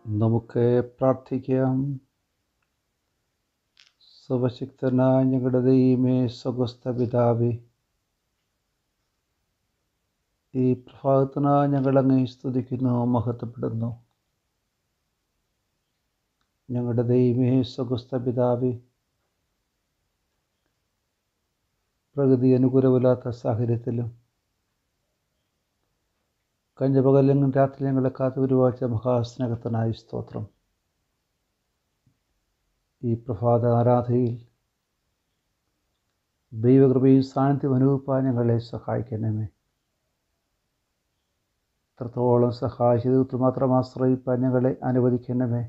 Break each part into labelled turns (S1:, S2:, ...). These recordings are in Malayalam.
S1: നമുക്ക് പ്രാർത്ഥിക്കാം സർവശക്തനായ ഞങ്ങളുടെ ദൈവമേ സ്വഗസ്ഥ പിതാവേ ഈ പ്രഭാതത്തിനായി ഞങ്ങളങ്ങേ സ്തുതിക്കുന്നു മഹത്വപ്പെടുന്നു ഞങ്ങളുടെ ദൈവമേ സ്വഗസ്ഥ പിതാവേ പ്രകൃതി അനുകൂലമില്ലാത്ത സാഹചര്യത്തിലും കഴിഞ്ഞ പകലെങ്കിലും രാത്രി ഞങ്ങളെ കാത്തു പരിപാലിച്ച മഹാസ്നേഹത്തിനായി സ്തോത്രം ഈ പ്രഭാത ആരാധനയിൽ ദൈവകൃപയും സാന്നിധ്യം അനുഭവിപ്പാൻ ഞങ്ങളെ സഹായിക്കണമേ എത്രത്തോളം സഹായിച്ചത് മാത്രം ആശ്രയിപ്പാൻ ഞങ്ങളെ അനുവദിക്കണമേ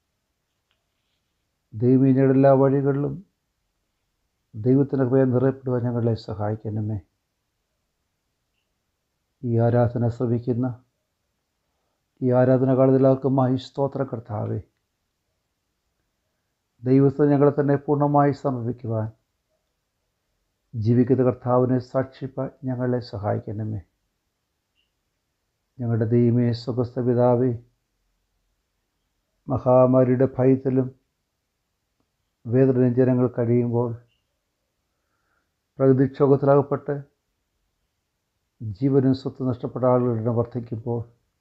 S1: ദൈവീനയുടെ എല്ലാ വഴികളിലും ദൈവത്തിൻ്റെ കൃപയെ നിറയപ്പെടുവാൻ ഞങ്ങളെ സഹായിക്കണമേ ഈ ആരാധന ശ്രമിക്കുന്ന ഈ ആരാധന കാലത്തിലാക്കുമായി സ്തോത്ര കർത്താവേ ദൈവത്തെ ഞങ്ങളെ തന്നെ പൂർണ്ണമായി സമർപ്പിക്കുവാൻ ജീവിക്കുന്ന കർത്താവിനെ സാക്ഷിപ്പാൻ ഞങ്ങളെ സഹായിക്കണമേ ഞങ്ങളുടെ ദൈവമേ സ്വഗസ്ഥ പിതാവേ മഹാമാരിയുടെ ഭയത്തിലും വേദന ജനങ്ങൾ കഴിയുമ്പോൾ പ്രകൃതിക്ഷോഭത്തിലാകപ്പെട്ട് ജീവനും സ്വത്ത് നഷ്ടപ്പെട്ട ആളുകളുടെ വർദ്ധിക്കുമ്പോൾ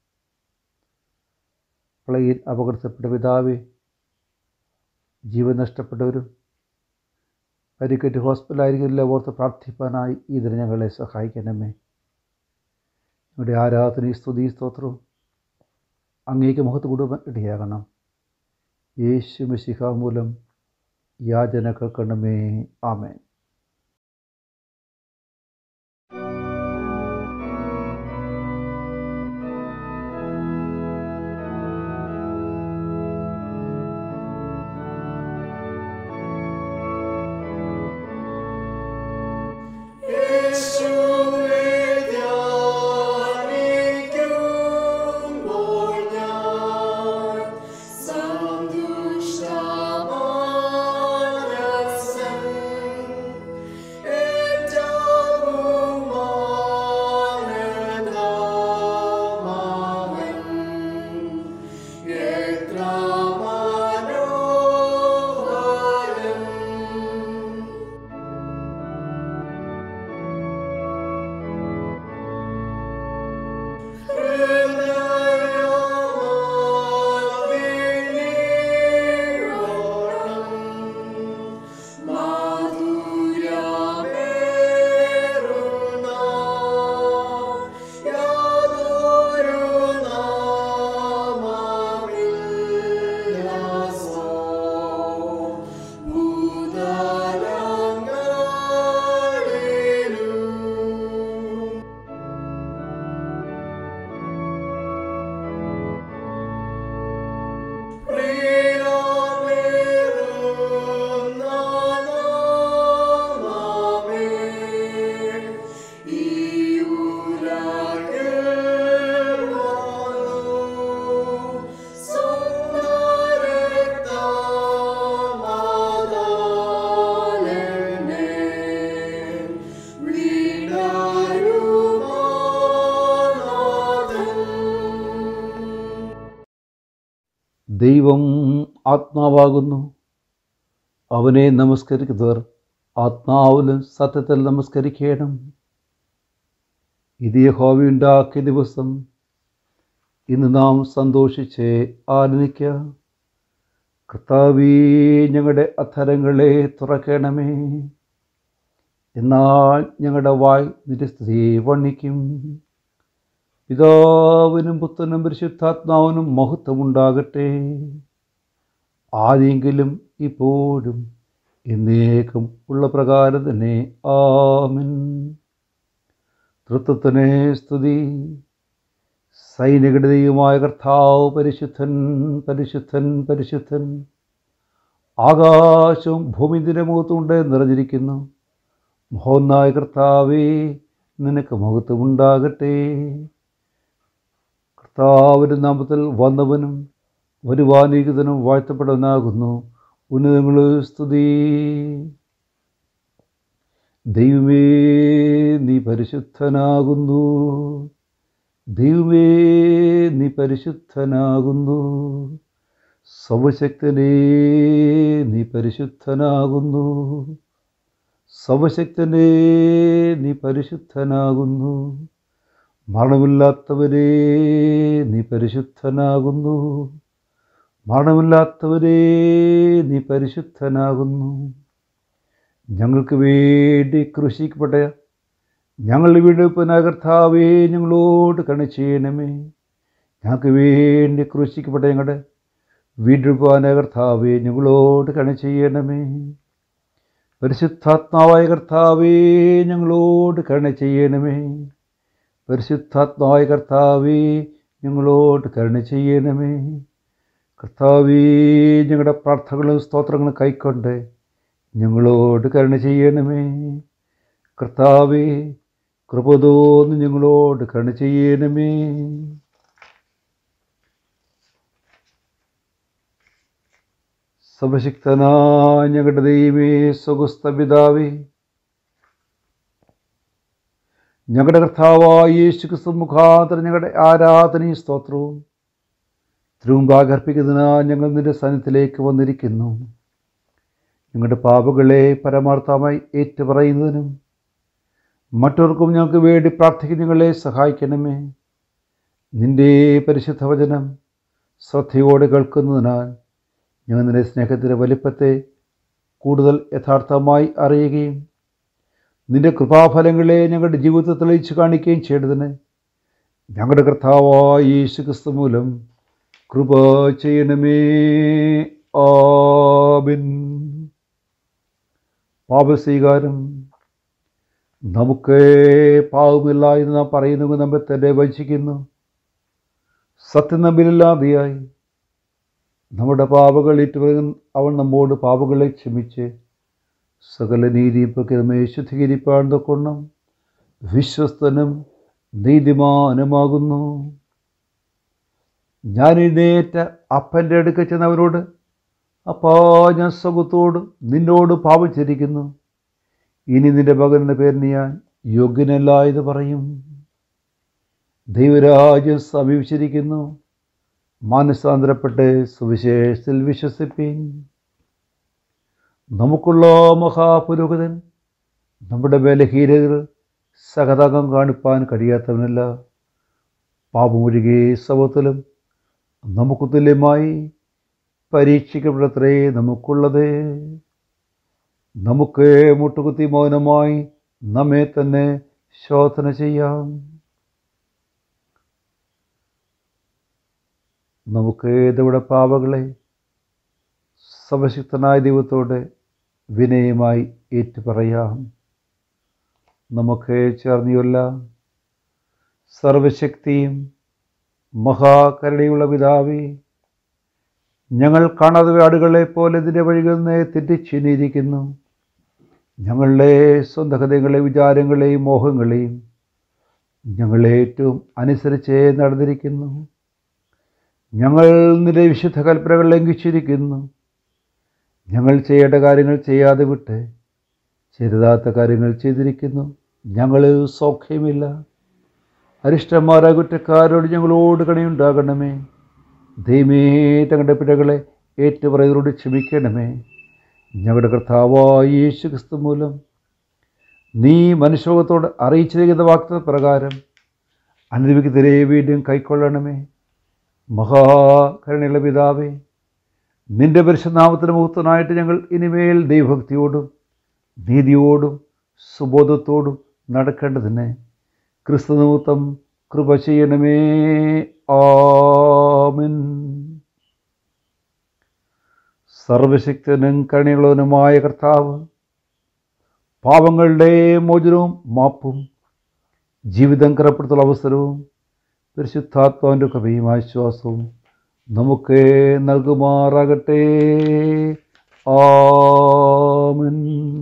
S1: പ്ലെയിൻ അപകടത്തിൽപ്പെട്ട പിതാവെ ജീവൻ നഷ്ടപ്പെട്ടവരും പരിക്കേറ്റ് ഹോസ്പിറ്റലായിരിക്കില്ല ഓർത്ത് പ്രാർത്ഥിപ്പാനായി ഈ ദിനം ഞങ്ങളെ സഹായിക്കണമേ ഞങ്ങളുടെ ആരാധനയും സ്തുതി സ്തോത്രവും അങ്ങേക്ക് മുഖത്ത് കൂടുവാൻ ഇടയാകണം യേശു മിശിഹ മൂലം യാചന കേൾക്കണമേ ആമേൻ ദൈവം ആത്മാവാകുന്നു അവനെ നമസ്കരിക്കുന്നവർ ആത്മാവിലും സത്യത്തിൽ നമസ്കരിക്കണം ഇത് യഹോവയുണ്ടാക്കിയ ദിവസം ഇന്ന് നാം സന്തോഷിച്ച് ആനന്ദിക്കുക കർത്താവീ ഞങ്ങളുടെ അധരങ്ങളെ തുറക്കണമേ എന്നാൽ ഞങ്ങളുടെ വായ് നിരസ്ഥിതി വണ്ണിക്കും പിതാവിനും പുത്രനും പരിശുദ്ധാത്മാവിനും മഹത്വമുണ്ടാകട്ടെ ആദ്യെങ്കിലും ഇപ്പോഴും എന്നേക്കും ഉള്ള പ്രകാരം തന്നെ ആമൻ തൃത്വത്തിനെ സ്തുതി സൈനികരുടെ ദൈവമായ കർത്താവ് പരിശുദ്ധൻ പരിശുദ്ധൻ പരിശുദ്ധൻ ആകാശവും ഭൂമി മുഖത്തുകൊണ്ട് നിറഞ്ഞിരിക്കുന്നു മഹോന്നായ കർത്താവേ നിനക്ക് മഹത്വമുണ്ടാകട്ടെ കർത്താവിൻ്റെ നാമത്തിൽ വന്നവനും വരുവാനിരിക്കുന്നതിനും വാഴ്ത്തപ്പെടാനാകുന്നു ഉന്നതങ്ങൾ സ്തുതി ദൈവമേ നീ പരിശുദ്ധനാകുന്നു ദൈവമേ നീ പരിശുദ്ധനാകുന്നു സർവശക്തനേ നീ പരിശുദ്ധനാകുന്നു സർവശക്തനേ നീ പരിശുദ്ധനാകുന്നു മരണമില്ലാത്തവരേ നീ പരിശുദ്ധനാകുന്നു മരണമില്ലാത്തവരേ നീ പരിശുദ്ധനാകുന്നു ഞങ്ങൾക്ക് വേണ്ടി കൃഷിക്കപ്പെട്ട ഞങ്ങളുടെ വീടുപ്പന കർത്താവേ ഞങ്ങളോട് കണ ചെയ്യണമേ ഞങ്ങൾക്ക് വേണ്ടി ക്രൂശിക്കപ്പെട്ട ഞങ്ങളുടെ വീണ്ടെടുപ്പാന കർത്താവേ ഞങ്ങളോട് കണ ചെയ്യണമേ പരിശുദ്ധാത്മാവായ കർത്താവേ ഞങ്ങളോട് കരുണ ചെയ്യണമേ പരിശുദ്ധാത്മാവായ കർത്താവേ ഞങ്ങളോട് കരുണ ചെയ്യണമേ കർത്താവേ ഞങ്ങളുടെ പ്രാർത്ഥനകളും സ്തോത്രങ്ങളും കൈക്കൊണ്ട് ഞങ്ങളോട് കരുണ ചെയ്യണമേ കർത്താവേ കൃപ തോന്നി ഞങ്ങളോട് കരുണ ചെയ്യണമേ സർവശക്തനായ ഞങ്ങളുടെ ദൈവമേ സ്വഗുസ്ത പിതാവേ ഞങ്ങളുടെ കർത്താവായ യേശു ക്രിസ്തു മുഖാന്തരം ഞങ്ങളുടെ ആരാധനയും സ്തോത്രവും തിരുമുമ്പാകർപ്പിക്കുന്നതിനാൽ ഞങ്ങൾ നിന്റെ സന്നിധിയിലേക്ക് വന്നിരിക്കുന്നു ഞങ്ങളുടെ പാപങ്ങളെ പരമാർത്ഥമായി ഏറ്റുപറയുന്നതിനും മറ്റവർക്കും ഞങ്ങൾക്ക് വേണ്ടി പ്രാർത്ഥിക്കുന്ന ഞങ്ങളെ സഹായിക്കണമേ നിന്റെ പരിശുദ്ധ വചനം ശ്രദ്ധയോടെ കേൾക്കുന്നതിനാൽ ഞങ്ങൾ നിന്റെ സ്നേഹത്തിൻ്റെ വലിപ്പത്തെ കൂടുതൽ യഥാർത്ഥമായി അറിയുകയും നിന്റെ കൃപാഫലങ്ങളെ ഞങ്ങളുടെ ജീവിതത്തിൽ തെളിയിച്ച് കാണിക്കുകയും ചെയ്തതിന് ഞങ്ങളുടെ കർത്താവായ യേശു ക്രിസ്തു മൂലം കൃപ ചെയ്യണമേ ആബിൻ പാപസ്വീകാരം നമുക്ക് പാവമില്ല എന്ന് നാം പറയുന്നു നമ്മെ തന്നെ വഞ്ചിക്കുന്നു സത്യം നമ്മിലില്ലാതെയായി നമ്മുടെ പാപങ്ങൾ ഏറ്റുപറയുന്ന അവൻ നമ്മോട് പാപങ്ങളെ ക്ഷമിച്ച് സകല നീതിയും പകരമേ ശുദ്ധീകരിപ്പാൻ തൊക്കൊണ്ണം വിശ്വസ്തനും നീതിമാനുമാകുന്നു ഞാൻ എഴുന്നേറ്റ അപ്പൻ്റെ അടുക്ക ചെന്നവരോട് അപ്പാ ഞാൻ സ്വകത്തോട് നിന്നോട് പാപം ചരിക്കുന്നു ഇനി നിന്റെ മകനെന്ന പേരിന് ഞാൻ യോഗ്യനല്ല എന്ന് പറയും ദൈവരാജ്യം സമീപിച്ചിരിക്കുന്നു മാനസാന്തരപ്പെട്ട് സുവിശേഷത്തിൽ വിശ്വസിപ്പിൻ നമുക്കുള്ള മഹാപുരോഹിതൻ നമ്മുടെ ബലഹീനതകൾ സഹതാകം കാണിപ്പാൻ കഴിയാത്തവനല്ല പാപമൊഴികെ സവത്തിലും നമുക്ക് തുല്യമായി പരീക്ഷിക്കപ്പെടത്രേ നമുക്കുള്ളത് നമുക്ക് മുട്ടുകുത്തി മൗനമായി നമ്മെ തന്നെ ശോധന ചെയ്യാം നമുക്ക് നമ്മുടെ പാപങ്ങളെ സർവശക്തനായ ദൈവത്തോട് വിനയമായി ഏറ്റുപറയാം നമുക്ക് ചേർന്നിയൊല്ലാം സർവശക്തിയും മഹാകരുണയുള്ള പിതാവേ ഞങ്ങൾ കാണാതെ ആടുകളെ പോലെ ഇതിൻ്റെ വഴികളിൽ നിന്ന് തെറ്റിച്ചിനിയിരിക്കുന്നു ഞങ്ങളുടെ സ്വന്തം ഹൃദയങ്ങളെ വിചാരങ്ങളെയും മോഹങ്ങളെയും ഞങ്ങളെ ഏറ്റവും അനുസരിച്ച് നടന്നിരിക്കുന്നു ഞങ്ങൾ നിന്റെ വിശുദ്ധ കൽപ്പനകൾ ലംഘിച്ചിരിക്കുന്നു ഞങ്ങൾ ചെയ്യേണ്ട കാര്യങ്ങൾ ചെയ്യാതെ വിട്ട് ചെറുതാത്ത കാര്യങ്ങൾ ചെയ്തിരിക്കുന്നു ഞങ്ങൾ സൗഖ്യമില്ല അരിഷ്ടന്മാരായ കുറ്റക്കാരോട് ഞങ്ങളോട് കണിയുണ്ടാകണമേ ദൈവമേ തങ്ങളുടെ പിഴകളെ ഏറ്റുപറയവരോട് ക്ഷമിക്കണമേ ഞങ്ങളുടെ കർത്താവായ യേശു ക്രിസ്തു മൂലം നീ മനുഷ്യലോകത്തോട് അറിയിച്ചിരിക്കുന്ന വാക്ത പ്രകാരം അനുഭവിക്കുന്നതിരെ വീണ്ടും കൈക്കൊള്ളണമേ മഹാകരുണയുള്ള പിതാവേ നിന്റെ പരിശുദ്ധനാമത്തിന് മുഹൂർത്തനായിട്ട് ഞങ്ങൾ ഇനിമേൽ ദൈവഭക്തിയോടും നീതിയോടും സുബോധത്തോടും നടക്കേണ്ടതിന് ക്രിസ്തു നിമിത്തം കൃപ ചെയ്യണമേ ആമിൻ സർവശക്തനും കരുണയുള്ളവനുമായ കർത്താവ് പാപങ്ങളുടെ മോചനവും മാപ്പും ജീവിതം കരപ്പെടുത്തുള്ള അവസരവും പരിശുദ്ധാത്മാവിൻ്റെ കൃപയും ആശ്വാസവും നമുക്ക് നൽകുമാറാകട്ടെ ആമൻ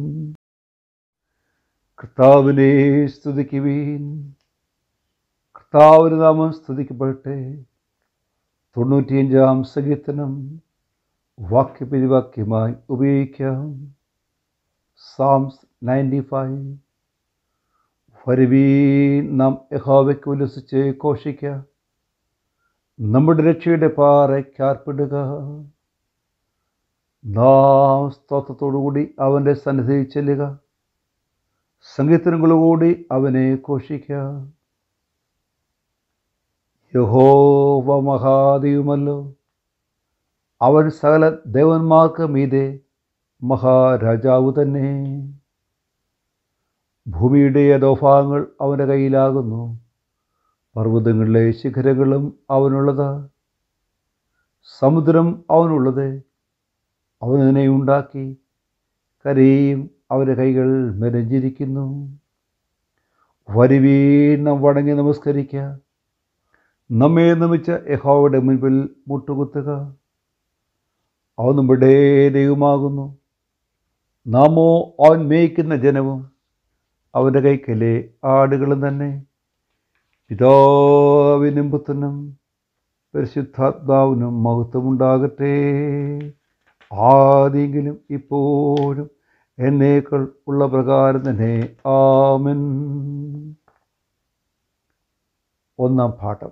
S1: കർത്താവിനെ സ്തുതിക്കുവീൻ കർത്താവിന് നാമം സ്തുതിക്കപ്പെടട്ടെ തൊണ്ണൂറ്റിയഞ്ചാം സങ്കീർത്തനം വാക്യപരിവാക്യമായി ഉപയോഗിക്കാം സാംസ് നയൻറ്റി ഫൈവ് വരുവീൻ നാം യഹോവയ്ക്ക് ഉല്ലസിച്ച് ഘോഷിക്കാം നമ്മുടെ രക്ഷയുടെ പാറയ്ക്കാർപ്പിടുക നാം സ്തോത്രത്തോടുകൂടി അവൻ്റെ സന്നിധിയിൽ ചെല്ലുക സംഗീതങ്ങളോടുകൂടി അവനെ ഘോഷിക്കുക യഹോവ മഹാദേവുമല്ലോ അവൻ സകല ദേവന്മാർക്ക് മീതെ മഹാരാജാവ് തന്നെ ഭൂമിയുടെ അധോഭാഗങ്ങൾ അവൻ്റെ കയ്യിലാകുന്നു പർവ്വതങ്ങളിലെ ശിഖരങ്ങളും അവനുള്ളത് സമുദ്രം അവനുള്ളത് അവനതിനെ ഉണ്ടാക്കി കരയും അവൻ്റെ കൈകൾ മെനഞ്ഞിരിക്കുന്നു വരുവീണം വണങ്ങി നമസ്കരിക്കുക നമ്മെ നമിച്ച യഹോവയുടെ മുൻപിൽ മുട്ടുകുത്തുക അവൻ നമ്മുടെ ദൈവമാകുന്നു നാമോ അവൻ മേയ്ക്കുന്ന ജനവും അവൻ്റെ കൈക്കലെ ആടുകളും തന്നെ പിതാവിനും പുത്രനും പരിശുദ്ധാത്മാവിനും മഹത്വമുണ്ടാകട്ടെ ആദ്യെങ്കിലും ഇപ്പോഴും എന്നേക്കൾ ഉള്ള പ്രകാരം തന്നെ ആമൻ ഒന്നാം പാഠം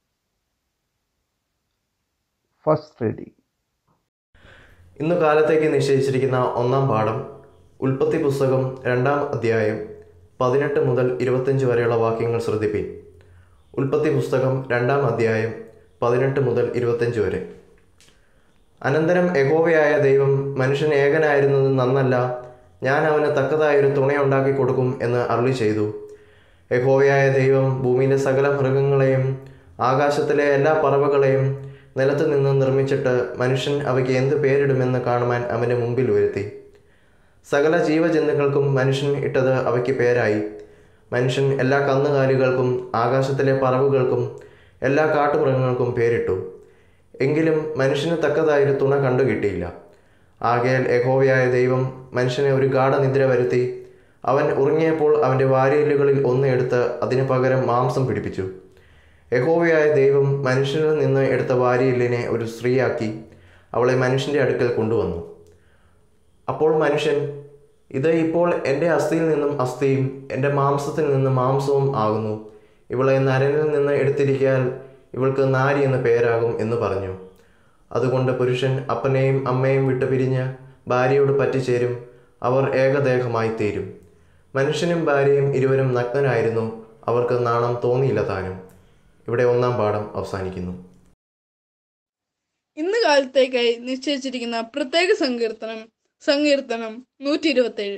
S1: ഫസ്റ്റ് റീഡിംഗ്
S2: ഇന്ന് കാലത്തേക്ക് നിശ്ചയിച്ചിരിക്കുന്ന ഒന്നാം പാഠം ഉൽപ്പത്തി പുസ്തകം രണ്ടാം അധ്യായം പതിനെട്ട് മുതൽ ഇരുപത്തഞ്ച് വരെയുള്ള വാക്യങ്ങൾ ശ്രദ്ധിപ്പിൻ ഉൽപ്പത്തി പുസ്തകം രണ്ടാം അധ്യായം പതിനെട്ട് മുതൽ ഇരുപത്തഞ്ച് വരെ അനന്തരം യഹോവയായ ദൈവം മനുഷ്യൻ ഏകനായിരുന്നത് നന്നല്ല ഞാൻ അവന് തക്കതായൊരു തുണയുണ്ടാക്കി കൊടുക്കും എന്ന് അരുളി ചെയ്തു യഹോവയായ ദൈവം ഭൂമിയിലെ സകല മൃഗങ്ങളെയും ആകാശത്തിലെ എല്ലാ പറവകളെയും നിലത്ത് നിന്ന് നിർമ്മിച്ചിട്ട് മനുഷ്യൻ അവയ്ക്ക് എന്ത് പേരിടുമെന്ന് കാണുവാൻ അവൻ്റെ മുമ്പിൽ വരുത്തി സകല ജീവജന്തുക്കൾക്കും മനുഷ്യൻ ഇട്ടത് അവയ്ക്ക് പേരായി മനുഷ്യൻ എല്ലാ കന്നുകാലികൾക്കും ആകാശത്തിലെ പറവുകൾക്കും എല്ലാ കാട്ടുമൃഗങ്ങൾക്കും പേരിട്ടു എങ്കിലും മനുഷ്യന് തക്കതായൊരു തുണ കണ്ടുകിട്ടിയില്ല ആകയാൽ യഹോവയായ ദൈവം മനുഷ്യനെ ഒരു ഗാഠനിദ്ര വരുത്തി അവൻ ഉറങ്ങിയപ്പോൾ അവൻ്റെ വാരിയലുകളിൽ ഒന്ന് എടുത്ത് അതിനു പകരം മാംസം പിടിപ്പിച്ചു യഹോവയായ ദൈവം മനുഷ്യനിൽ നിന്ന് എടുത്ത വാരിയല്ലിനെ ഒരു സ്ത്രീയാക്കി അവളെ മനുഷ്യൻ്റെ അടുക്കൽ കൊണ്ടുവന്നു അപ്പോൾ മനുഷ്യൻ ഇത് ഇപ്പോൾ എൻ്റെ അസ്ഥിയിൽ നിന്നും അസ്ഥിയും എൻ്റെ മാംസത്തിൽ നിന്ന് മാംസവും ആകുന്നു ഇവളെ നരനിൽ നിന്ന് എടുത്തിരിക്കാൻ ഇവൾക്ക് നാരി എന്ന് പേരാകും എന്ന് പറഞ്ഞു അതുകൊണ്ട് പുരുഷൻ അപ്പനെയും അമ്മയും വിട്ടു പിരിഞ്ഞ് ഭാര്യയോട് പറ്റിച്ചേരും അവർ ഏകദേഹമായി തീരും മനുഷ്യനും ഭാര്യയും ഇരുവരും നഗ്നരായിരുന്നു അവർക്ക് നാണം തോന്നിയില്ല താനും ഇവിടെ ഒന്നാം പാഠം അവസാനിക്കുന്നു
S3: ഇന്ന് കാലത്തേക്കായി നിശ്ചയിച്ചിരിക്കുന്ന പ്രത്യേക സങ്കീർത്തനം സങ്കീർത്തനം നൂറ്റി ഇരുപത്തേഴ്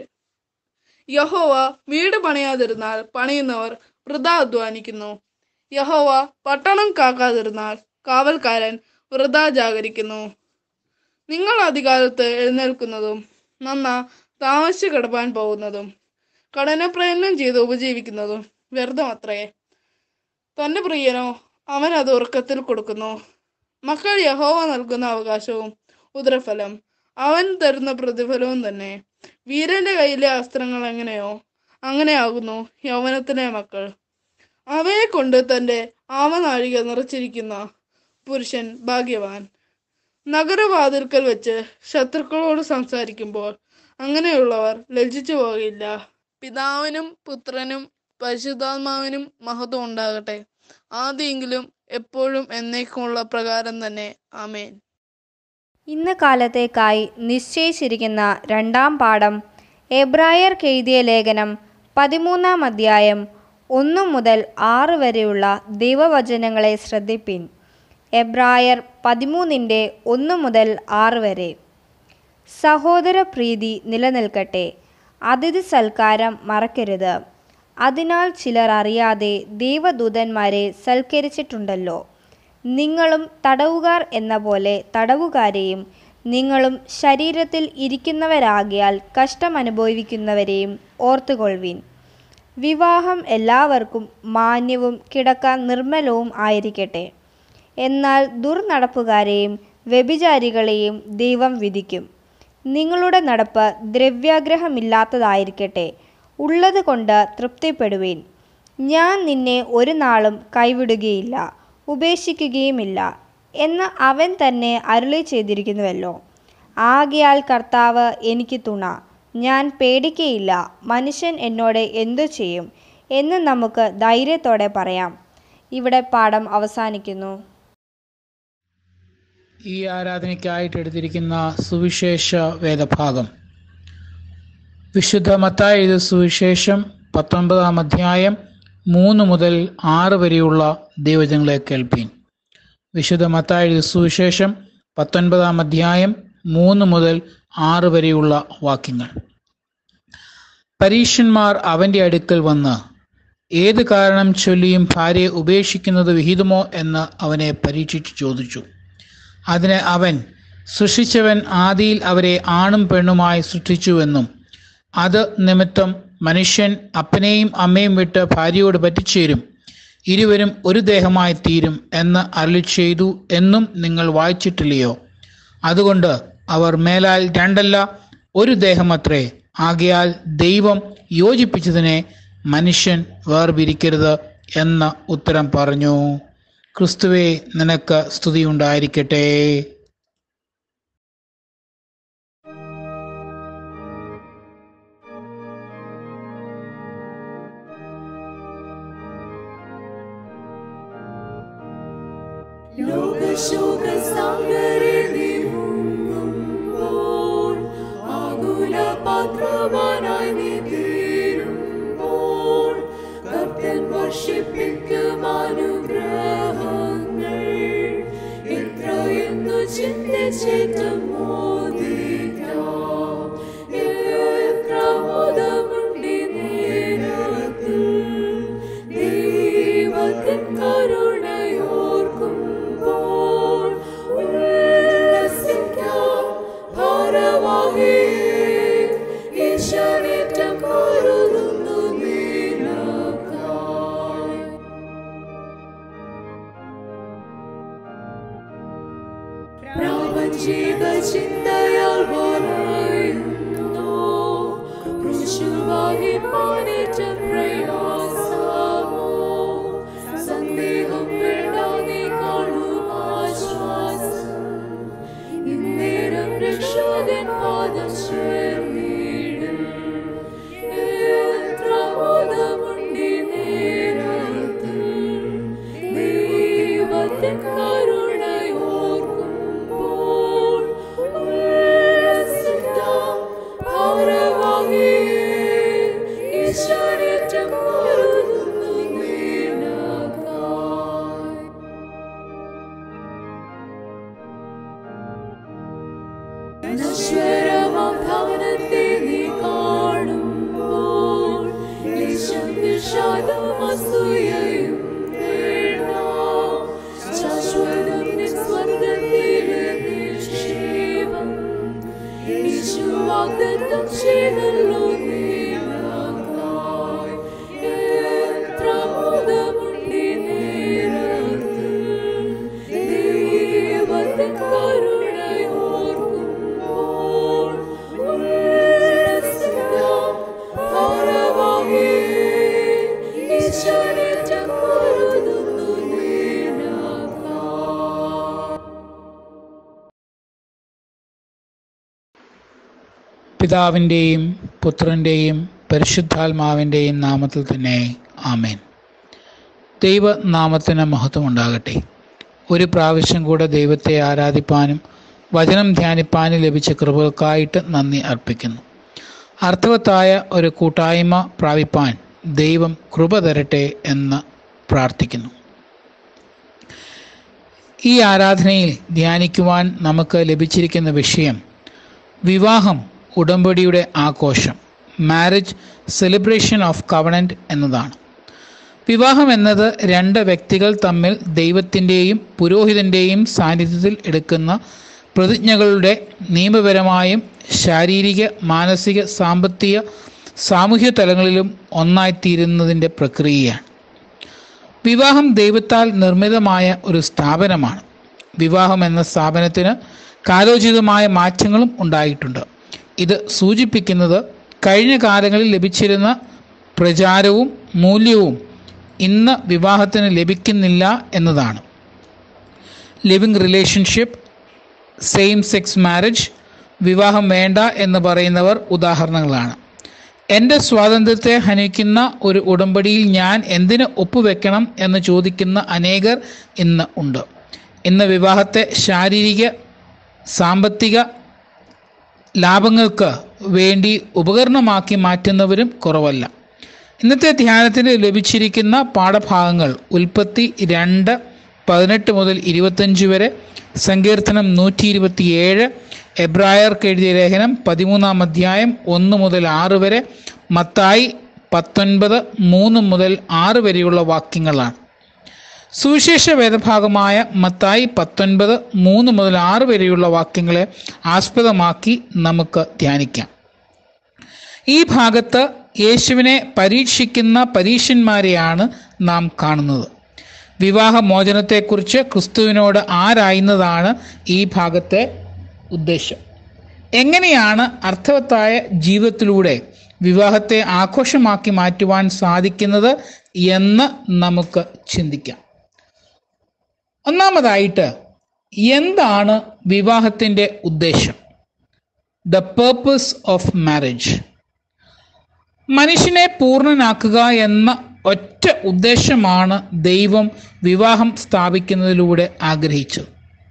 S3: യഹോവ വീട് പണിയാതിരുന്നാൽ പണിയുന്നവർ വൃഥ അധ്വാനിക്കുന്നു യഹോവ പട്ടണം കാക്കാതിരുന്നാൽ കാവൽക്കാരൻ വൃഥ ജാഗരിക്കുന്നു നിങ്ങൾ അധികാലത്ത് എഴുന്നേൽക്കുന്നതും നന്ന താമസിച്ച് കിടപ്പാൻ പോകുന്നതും കഠിനപ്രയത്നം ചെയ്ത് ഉപജീവിക്കുന്നതും വ്യർത്ഥമത്രേ തന്റെ പ്രിയനോ അവൻ അത് ഉറക്കത്തിൽ കൊടുക്കുന്നു മക്കൾ യഹോവ നൽകുന്ന അവകാശവും ഉദരഫലം അവൻ തരുന്ന പ്രതിഫലവും തന്നെ വീരന്റെ കയ്യിലെ അസ്ത്രങ്ങൾ എങ്ങനെയോ അങ്ങനെയാകുന്നു യൗവനത്തിലെ മക്കൾ അവയെ കൊണ്ട് തന്റെ ആവനാഴിക നിറച്ചിരിക്കുന്ന പുരുഷൻ ഭാഗ്യവാൻ നഗരവാതിൽക്കൽ വെച്ച് ശത്രുക്കളോട് സംസാരിക്കുമ്പോൾ അങ്ങനെയുള്ളവർ ലജ്ജിച്ചു പോകില്ല പിതാവിനും പുത്രനും പരിശുദ്ധാത്മാവിനും മഹത്വം ഉണ്ടാകട്ടെ ആദ്യെങ്കിലും എപ്പോഴും എന്നേക്കുമുള്ള പ്രകാരം തന്നെ ആമേൻ
S4: ഇന്ന് കാലത്തേക്കായി നിശ്ചയിച്ചിരിക്കുന്ന രണ്ടാം പാഠം എബ്രായർക്ക് എഴുതിയ ലേഖനം പതിമൂന്നാം അധ്യായം ഒന്നു മുതൽ ആറ് വരെയുള്ള ദൈവവചനങ്ങളെ ശ്രദ്ധിപ്പിൻ എബ്രായർ പതിമൂന്നിൻ്റെ ഒന്ന് മുതൽ ആറ് വരെ സഹോദര പ്രീതി നിലനിൽക്കട്ടെ അതിഥി സൽക്കാരം മറക്കരുത് അതിനാൽ ചിലർ അറിയാതെ ദൈവദൂതന്മാരെ സൽക്കരിച്ചിട്ടുണ്ടല്ലോ നിങ്ങളും തടവുകാർ എന്ന പോലെ തടവുകാരെയും നിങ്ങളും ശരീരത്തിൽ ഇരിക്കുന്നവരാകിയാൽ കഷ്ടമനുഭവിക്കുന്നവരെയും ഓർത്തുകൊള്ളുവിൻ വിവാഹം എല്ലാവർക്കും മാന്യവും കിടക്കാൻ നിർമ്മലവും ആയിരിക്കട്ടെ എന്നാൽ ദുർനടപ്പുകാരെയും വ്യഭിചാരികളെയും ദൈവം വിധിക്കും നിങ്ങളുടെ നടപ്പ് ദ്രവ്യാഗ്രഹമില്ലാത്തതായിരിക്കട്ടെ ഉള്ളത് കൊണ്ട് തൃപ്തിപ്പെടുവീൻ ഞാൻ നിന്നെ ഒരു നാളും കൈവിടുകയില്ല ഉപേക്ഷിക്കുകയുമില്ല എന്ന് അവൻ തന്നെ അരുളി ചെയ്തിരിക്കുന്നുവല്ലോ ആകയാൽ കർത്താവ് എനിക്ക് തുണ ഞാൻ പേടിക്കയില്ല മനുഷ്യൻ എന്നോട് എന്തു ചെയ്യും എന്ന് നമുക്ക് ധൈര്യത്തോടെ പറയാം ഇവിടെ പാഠം അവസാനിക്കുന്നു
S5: ഈ ആരാധനയ്ക്കായിട്ട് എടുത്തിരിക്കുന്ന സുവിശേഷ വേദഭാഗം വിശുദ്ധ മത്തായി എഴുതിയ സുവിശേഷം പത്തൊൻപതാം അധ്യായം മൂന്ന് മുതൽ ആറ് വരെയുള്ള ദൈവജങ്ങളെ കേൾപ്പീൻ വിശുദ്ധ മത്തായി എഴുതിയ സുവിശേഷം പത്തൊൻപതാം അധ്യായം മൂന്ന് മുതൽ ആറ് വരെയുള്ള വാക്യങ്ങൾ പരീക്ഷന്മാർ അവന്റെ അടുക്കൽ വന്ന് ഏത് കാരണം ചൊല്ലിയും ഭാര്യയെ ഉപേക്ഷിക്കുന്നത് വിഹിതമോ എന്ന് അവനെ പരീക്ഷിച്ചു ചോദിച്ചു അതിന് അവൻ സൃഷ്ടിച്ചവൻ ആദിയിൽ അവരെ ആണും പെണ്ണുമായി സൃഷ്ടിച്ചുവെന്നും അത് നിമിത്തം മനുഷ്യൻ അപ്പനെയും അമ്മയും വിട്ട് ഭാര്യയോട് പറ്റിച്ചേരും ഇരുവരും ഒരു ദേഹമായി തീരും എന്ന് അരുളി ചെയ്തു എന്നും നിങ്ങൾ വായിച്ചിട്ടില്ലയോ അതുകൊണ്ട് അവർ മേലാൽ രണ്ടല്ല ഒരു ദേഹമത്രേ ആകയാൽ ദൈവം യോജിപ്പിച്ചതിനെ മനുഷ്യൻ വേർപിരിക്കരുത് എന്ന ഉത്തരം പറഞ്ഞു ക്രിസ്തുവെ നിനക്ക് സ്തുതിയുണ്ടായിരിക്കട്ടെ
S6: ലോകശോകസാഗരനിമുങ്ങുമ്പോൾ ആകുലപാത്രവാനായി നീ തീരുമ്പോൾ കർത്തൻ വർഷിപ്പിക്കും അനുഗ്രഹങ്ങൾ എത്രയെന്നു ചിന്തിച്ചിട്ടും മോദിക്കാം എത്ര മോദമുണ്ടി നേരത്തിൽ ദൈവത്തിൻ കരുണയോർക്കുമ്പോൾ ഉല്ലസിക്കാം ഭാരവാഹിയേ ഈശ്വരേറ്റം കരുതുന്നു നിനക്കായി പ്രാപഞ്ചിക ചിന്തയാൽ പറയുന്നു കൃഷുവാഹി പാലിച്ച പ്രയാസമോ സന്ദേഹം വേണ്ടാതെ കാണും ആശ്വാസം ഇന്നേരം രക്ഷകൻ പാദം ചേർന്നിടും എത്ര ബോധമുണ്ടി നേരത്തിൽ ദൈവത്തിൻ കരുണയോർക്കുമ്പോൾ ഉല്ലസിക്കാം ഭാരവാഹിയേ ഈശ്വരേറ്റം കരുതുന്നു നിനക്കായി നശ്വരമാം ഭവനത്തെ നീ കാണുമ്പോൾ ലേശം വിഷാദം അസൂയയും വേണ്ട. ശാശ്വതം നിൻ സ്വർഗ്ഗത്തിലെ നിക്ഷേപം. യേശു വാഗ്ദത്തം ചെയ്തല്ലോ നിനക്കായി. എത്ര മോദമുണ്ടി നേരത്തിൽ ദൈവത്തിൻ കരുണയോർക്കുമ്പോൾ ഉല്ലസിക്കാം ഭാരവാഹിയേ ഈശ്വരേറ്റം കരുതുന്നു നിനക്കായി
S5: പിതാവിൻ്റെയും പുത്രൻ്റെയും പരിശുദ്ധാത്മാവിൻ്റെയും നാമത്തിൽ തന്നെ ആമേൻ ദൈവനാമത്തിന് മഹത്വം ഉണ്ടാകട്ടെ ഒരു പ്രാവശ്യം കൂടെ ദൈവത്തെ ആരാധിപ്പാനും വചനം ധ്യാനിപ്പാനും ലഭിച്ച കൃപകൾക്കായിട്ട് നന്ദി അർപ്പിക്കുന്നു അർത്ഥവത്തായ ഒരു കൂട്ടായ്മ പ്രാപിപ്പാൻ ദൈവം കൃപ തരട്ടെ എന്ന് പ്രാർത്ഥിക്കുന്നു ഈ ആരാധനയിൽ ധ്യാനിക്കുവാൻ നമുക്ക് ലഭിച്ചിരിക്കുന്ന വിഷയം വിവാഹം ഉടമ്പടിയുടെ ആഘോഷം മാരേജ് സെലിബ്രേഷൻ ഓഫ് കവണൻറ്റ് എന്നതാണ് വിവാഹം എന്നത് രണ്ട് വ്യക്തികൾ തമ്മിൽ ദൈവത്തിൻ്റെയും പുരോഹിതൻ്റെയും സാന്നിധ്യത്തിൽ എടുക്കുന്ന പ്രതിജ്ഞകളുടെ നിയമപരമായും ശാരീരിക മാനസിക സാമ്പത്തിക സാമൂഹ്യ തലങ്ങളിലും ഒന്നായിത്തീരുന്നതിൻ്റെ പ്രക്രിയയാണ് വിവാഹം ദൈവത്താൽ നിർമ്മിതമായ ഒരു സ്ഥാപനമാണ് വിവാഹം എന്ന സ്ഥാപനത്തിന് കാലോചിതമായ മാറ്റങ്ങളും ഉണ്ടായിട്ടുണ്ട് ഇത് സൂചിപ്പിക്കുന്നത് കഴിഞ്ഞ കാലങ്ങളിൽ ലഭിച്ചിരുന്ന പ്രചാരവും മൂല്യവും ഇന്ന് വിവാഹത്തിന് ലഭിക്കുന്നില്ല എന്നതാണ് living relationship same sex marriage വിവാഹം വേണ്ട എന്ന് പറയുന്നവർ ഉദാഹരണങ്ങളാണ് എൻ്റെ സ്വാതന്ത്ര്യത്തെ ഹനിക്കുന്ന ഒരു ഉടമ്പടിയിൽ ഞാൻ എന്തിന് ഒപ്പുവെക്കണം എന്ന് ചോദിക്കുന്ന അനേകർ ഇന്ന് ഉണ്ട് ഇന്ന് വിവാഹത്തെ ശാരീരിക സാമ്പത്തിക ലാഭങ്ങൾക്ക് വേണ്ടി ഉപകരണമാക്കി മാറ്റുന്നവരും കുറവല്ല ഇന്നത്തെ ധ്യാനത്തിന് ലഭിച്ചിരിക്കുന്ന പാഠഭാഗങ്ങൾ ഉൽപ്പത്തി രണ്ട് പതിനെട്ട് മുതൽ ഇരുപത്തഞ്ച് വരെ സങ്കീർത്തനം നൂറ്റി ഇരുപത്തിയേഴ് എബ്രായർക്ക് എഴുതിയ ലേഖനം പതിമൂന്നാം അധ്യായം ഒന്ന് മുതൽ ആറ് വരെ മത്തായി പത്തൊൻപത് മൂന്ന് മുതൽ ആറ് വരെയുള്ള വാക്യങ്ങളാണ് സുവിശേഷ വേദഭാഗമായ മത്തായി പത്തൊൻപത് മൂന്ന് മുതൽ ആറ് വരെയുള്ള വാക്യങ്ങളെ ആസ്പദമാക്കി നമുക്ക് ധ്യാനിക്കാം ഈ ഭാഗത്ത് യേശുവിനെ പരീക്ഷിക്കുന്ന പരീക്ഷന്മാരെയാണ് നാം കാണുന്നത് വിവാഹമോചനത്തെക്കുറിച്ച് ക്രിസ്തുവിനോട് ആരായുന്നതാണ് ഈ ഭാഗത്തെ ഉദ്ദേശം എങ്ങനെയാണ് അർത്ഥവത്തായ ജീവിതത്തിലൂടെ വിവാഹത്തെ ആഘോഷമാക്കി മാറ്റുവാൻ സാധിക്കുന്നത് എന്ന് നമുക്ക് ചിന്തിക്കാം ഒന്നാമതായിട്ട് എന്താണ് വിവാഹത്തിൻ്റെ ഉദ്ദേശം ദ പേർപ്പസ് ഓഫ് മാരേജ് മനുഷ്യനെ പൂർണ്ണനാക്കുക എന്ന ഒറ്റ ഉദ്ദേശമാണ് ദൈവം വിവാഹം സ്ഥാപിക്കുന്നതിലൂടെ ആഗ്രഹിച്ചത്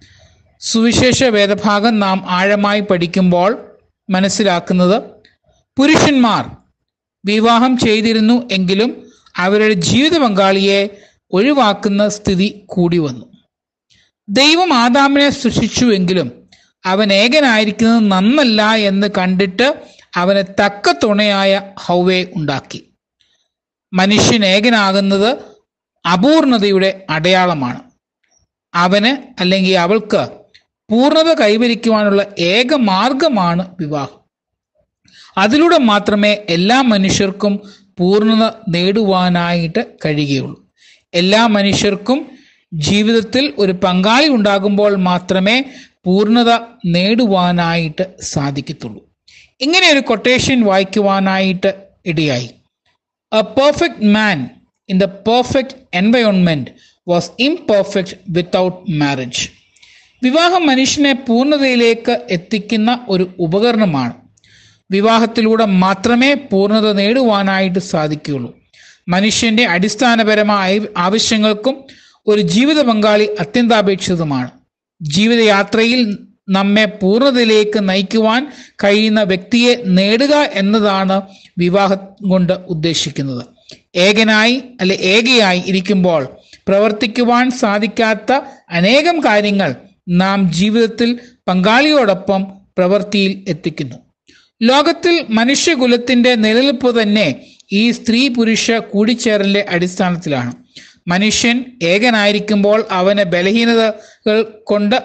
S5: സുവിശേഷ വേദഭാഗം നാം ആഴമായി പഠിക്കുമ്പോൾ മനസ്സിലാക്കുന്നത് പുരുഷന്മാർ വിവാഹം ചെയ്തിരുന്നു എങ്കിലും അവരുടെ ജീവിത പങ്കാളിയെ ഒഴിവാക്കുന്ന സ്ഥിതി കൂടി വന്നു ദൈവം ആദാമിനെ സൃഷ്ടിച്ചുവെങ്കിലും അവൻ ഏകനായിരിക്കുന്നത് നന്നല്ല എന്ന് കണ്ടിട്ട് അവന് തക്ക തുണയായ ഹൗവയെ ഉണ്ടാക്കി മനുഷ്യൻ ഏകനാകുന്നത് അപൂർണതയുടെ അടയാളമാണ് അവന് അല്ലെങ്കിൽ അവൾക്ക് പൂർണ്ണത കൈവരിക്കുവാനുള്ള ഏക മാർഗമാണ് വിവാഹം അതിലൂടെ മാത്രമേ എല്ലാ മനുഷ്യർക്കും പൂർണ്ണത നേടുവാനായിട്ട് കഴിയുകയുള്ളൂ എല്ലാ മനുഷ്യർക്കും ജീവിതത്തിൽ ഒരു പങ്കാളി ഉണ്ടാകുമ്പോൾ മാത്രമേ പൂർണ്ണത നേടുവാനായിട്ട് സാധിക്കത്തുള്ളൂ ഇങ്ങനെ ഒരു കൊട്ടേഷൻ വായിക്കുവാനായിട്ട് ഇടയായി a perfect man in the perfect environment was imperfect without marriage വിവാഹം മനുഷ്യനെ പൂർണ്ണതയിലേക്ക് എത്തിക്കുന്ന ഒരു ഉപകരണമാണ് വിവാഹത്തിലൂടെ മാത്രമേ പൂർണ്ണത നേടുവാനായിട്ട് സാധിക്കുകയുള്ളൂ മനുഷ്യന്റെ അടിസ്ഥാനപരമായ ആവശ്യങ്ങൾക്കും ഒരു ജീവിത പങ്കാളി അത്യന്താപേക്ഷിതമാണ് ജീവിതയാത്രയിൽ നമ്മെ പൂർണ്ണതയിലേക്ക് നയിക്കുവാൻ കഴിയുന്ന വ്യക്തിയെ നേടുക എന്നതാണ് വിവാഹം കൊണ്ട് ഉദ്ദേശിക്കുന്നത് ഏകനായി അല്ലെ ഏകയായി ഇരിക്കുമ്പോൾ പ്രവർത്തിക്കുവാൻ സാധിക്കാത്ത അനേകം കാര്യങ്ങൾ നാം ജീവിതത്തിൽ പങ്കാളിയോടൊപ്പം പ്രവൃത്തിയിൽ എത്തിക്കുന്നു ലോകത്തിൽ മനുഷ്യകുലത്തിന്റെ നിലനിൽപ്പ് തന്നെ ഈ സ്ത്രീ പുരുഷ കൂടിച്ചേരലിന്റെ അടിസ്ഥാനത്തിലാണ് മനുഷ്യൻ ഏകനായിരിക്കുമ്പോൾ അവന് ബലഹീനതകൾ കൊണ്ട്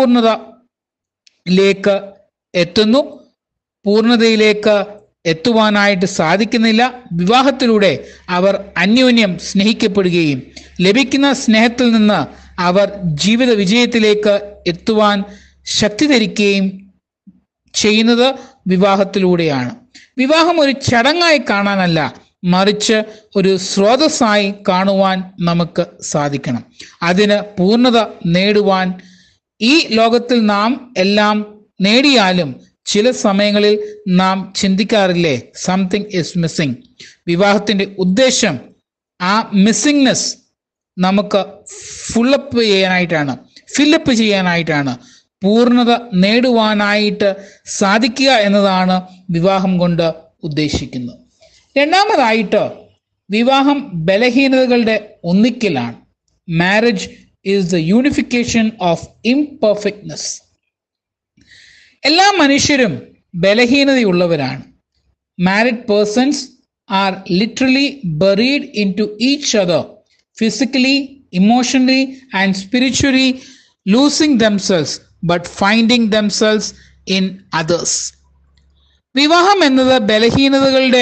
S5: അപൂർണതയിലേക്ക് എത്തുന്നു പൂർണ്ണതയിലേക്ക് എത്തുവാനായിട്ട് സാധിക്കുന്നില്ല വിവാഹത്തിലൂടെ അവർ അന്യോന്യം സ്നേഹിക്കപ്പെടുകയും ലഭിക്കുന്ന സ്നേഹത്തിൽ നിന്ന് അവർ ജീവിത വിജയത്തിലേക്ക് എത്തുവാൻ ശക്തി ധരിക്കുകയും ചെയ്യുന്നത് വിവാഹത്തിലൂടെയാണ് വിവാഹം ഒരു ചടങ്ങായി കാണാനല്ല മറിച്ച് ഒരു സ്രോതസ്സായി കാണുവാൻ നമുക്ക് സാധിക്കണം അതിന് പൂർണ്ണത നേടുവാൻ ഈ ലോകത്തിൽ നാം എല്ലാം നേടിയാലും ചില സമയങ്ങളിൽ നാം ചിന്തിക്കാറില്ലേ സംതിങ് ഇസ് മിസ്സിങ് വിവാഹത്തിന്റെ ഉദ്ദേശം ആ മിസ്സിങ്നെസ് നമുക്ക് ഫുള്ളപ്പ് ചെയ്യാനായിട്ടാണ് ഫില്ലപ്പ് ചെയ്യാനായിട്ടാണ് പൂർണ്ണത നേടുവാനായിട്ട് സാധിക്കുക എന്നതാണ് വിവാഹം കൊണ്ട് ഉദ്ദേശിക്കുന്നത് രണ്ടാമതായിട്ട് വിവാഹം ബലഹീനതകളുടെ ഒന്നിക്കലാണ് marriage is the unification of imperfectness എല്ലാ മനുഷ്യരും ബലഹീനതയുള്ളവരാണ് married persons are literally buried into each other physically emotionally and spiritually losing themselves but finding themselves in others വിവാഹം എന്നത് ബലഹീനതകളുടെ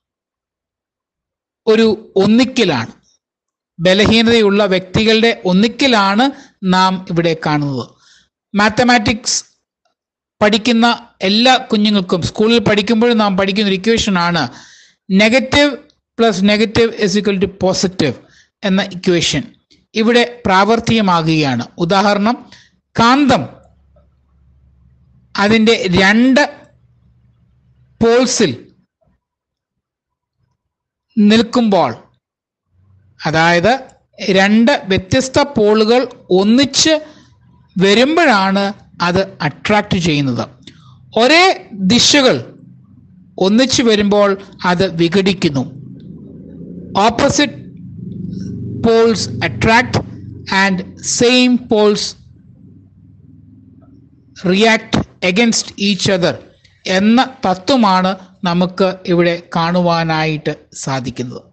S5: ഒരു ഒന്നിക്കലാണ് ബലഹീനതയുള്ള വ്യക്തികളുടെ ഒന്നിക്കലാണ് നാം ഇവിടെ കാണുന്നത് മാത്തമാറ്റിക്സ് പഠിക്കുന്ന എല്ലാ കുഞ്ഞുങ്ങൾക്കും സ്കൂളിൽ പഠിക്കുമ്പോഴും നാം പഠിക്കുന്ന ഒരു ഇക്വേഷൻ ആണ് negative plus negative is equal to positive എന്ന ഇക്വേഷൻ ഇവിടെ പ്രാവർത്തികമാകുകയാണ് ഉദാഹരണം കാന്തം അതിൻ്റെ രണ്ട് പോൾസിൽ നിൽക്കുമ്പോൾ അതായത് രണ്ട് വ്യത്യസ്ത പോളുകൾ ഒന്നിച്ച് വരുമ്പോഴാണ് അത് അട്രാക്റ്റ് ചെയ്യുന്നത് ഒരേ ദിശകൾ ഒന്നിച്ചു വരുമ്പോൾ അത് വിഘടിക്കുന്നു opposite poles attract and same poles react against each other എന്ന തത്വമാണ് നമുക്ക് ഇവിടെ കാണുവാനായിട്ട് സാധിക്കുന്നത്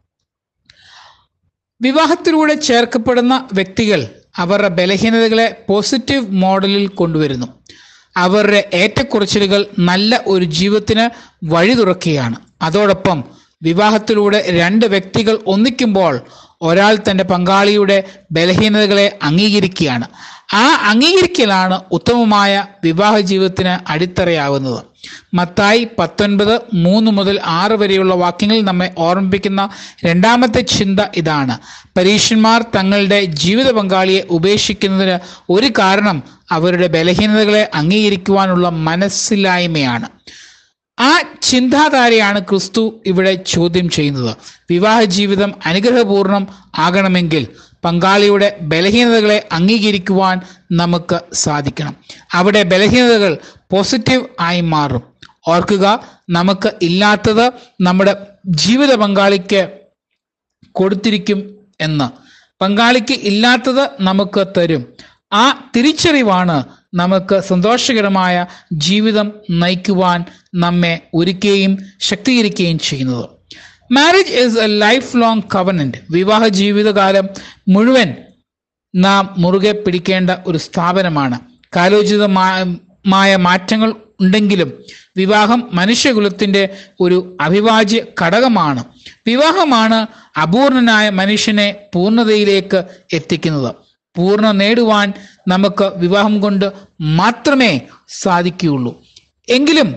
S5: വിവാഹത്തിലൂടെ ചേർക്കപ്പെടുന്ന വ്യക്തികൾ അവരുടെ ബലഹീനതകളെ പോസിറ്റീവ് മോഡലിൽ കൊണ്ടുവരുന്നു അവരുടെ ഏറ്റക്കുറച്ചിലുകൾ നല്ല ഒരു ജീവിതത്തിന് വഴി തുറക്കുകയാണ് അതോടൊപ്പം വിവാഹത്തിലൂടെ രണ്ട് വ്യക്തികൾ ഒന്നിക്കുമ്പോൾ ഒരാൾ തന്റെ പങ്കാളിയുടെ ബലഹീനതകളെ അംഗീകരിക്കുകയാണ് ആ അംഗീകരിക്കലാണ് ഉത്തമമായ വിവാഹ ജീവിതത്തിന് അടിത്തറയാവുന്നത് മത്തായി പത്തൊൻപത് മൂന്ന് മുതൽ ആറ് വരെയുള്ള വാക്യങ്ങൾ നമ്മെ ഓർമ്മിപ്പിക്കുന്ന രണ്ടാമത്തെ ചിന്ത ഇതാണ് പരീക്ഷന്മാർ തങ്ങളുടെ ജീവിത പങ്കാളിയെ ഉപേക്ഷിക്കുന്നതിന് ഒരു കാരണം അവരുടെ ബലഹീനതകളെ അംഗീകരിക്കുവാനുള്ള മനസ്സില്ലായ്മയാണ് ആ ചിന്താധാരയാണ് ക്രിസ്തു ഇവിടെ ചോദ്യം ചെയ്യുന്നത് വിവാഹ ജീവിതം അനുഗ്രഹപൂർണം ആകണമെങ്കിൽ പങ്കാളിയുടെ ബലഹീനതകളെ അംഗീകരിക്കുവാൻ നമുക്ക് സാധിക്കണം അവിടെ ബലഹീനതകൾ പോസിറ്റീവ് ആയി മാറും ഓർക്കുക നമുക്ക് ഇല്ലാത്തത് നമ്മുടെ ജീവിത പങ്കാളിക്ക് കൊടുത്തിരിക്കും എന്ന് പങ്കാളിക്ക് ഇല്ലാത്തത് നമുക്ക് തരും ആ തിരിച്ചറിവാണ് നമുക്ക് സന്തോഷകരമായ ജീവിതം നയിക്കുവാൻ നമ്മെ ഒരുക്കുകയും ശക്തീകരിക്കുകയും ചെയ്യുന്നത് marriage is a lifelong covenant വിവാഹ ജീവിതകാലം മുഴുവൻ നാം മുറുകെ പിടിക്കേണ്ട ഒരു സ്ഥാപനമാണ് കാലോചിതമായ മാറ്റങ്ങൾ ഉണ്ടെങ്കിലും വിവാഹം മനുഷ്യകുലത്തിന്റെ ഒരു അവിഭാജ്യ ഘടകമാണ് വിവാഹമാണ് അപൂർണനായ മനുഷ്യനെ പൂർണ്ണതയിലേക്ക് എത്തിക്കുന്നത് പൂർണ്ണ നേടുവാൻ നമുക്ക് വിവാഹം കൊണ്ട് മാത്രമേ സാധിക്കുകയുള്ളൂ എങ്കിലും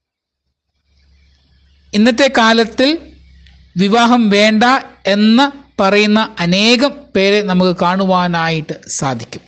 S5: ഇന്നത്തെ കാലത്തിൽ വിവാഹം വേണ്ട എന്ന് പറയുന്ന അനേകം പേരെ നമുക്ക് കാണുവാനായിട്ട് സാധിക്കും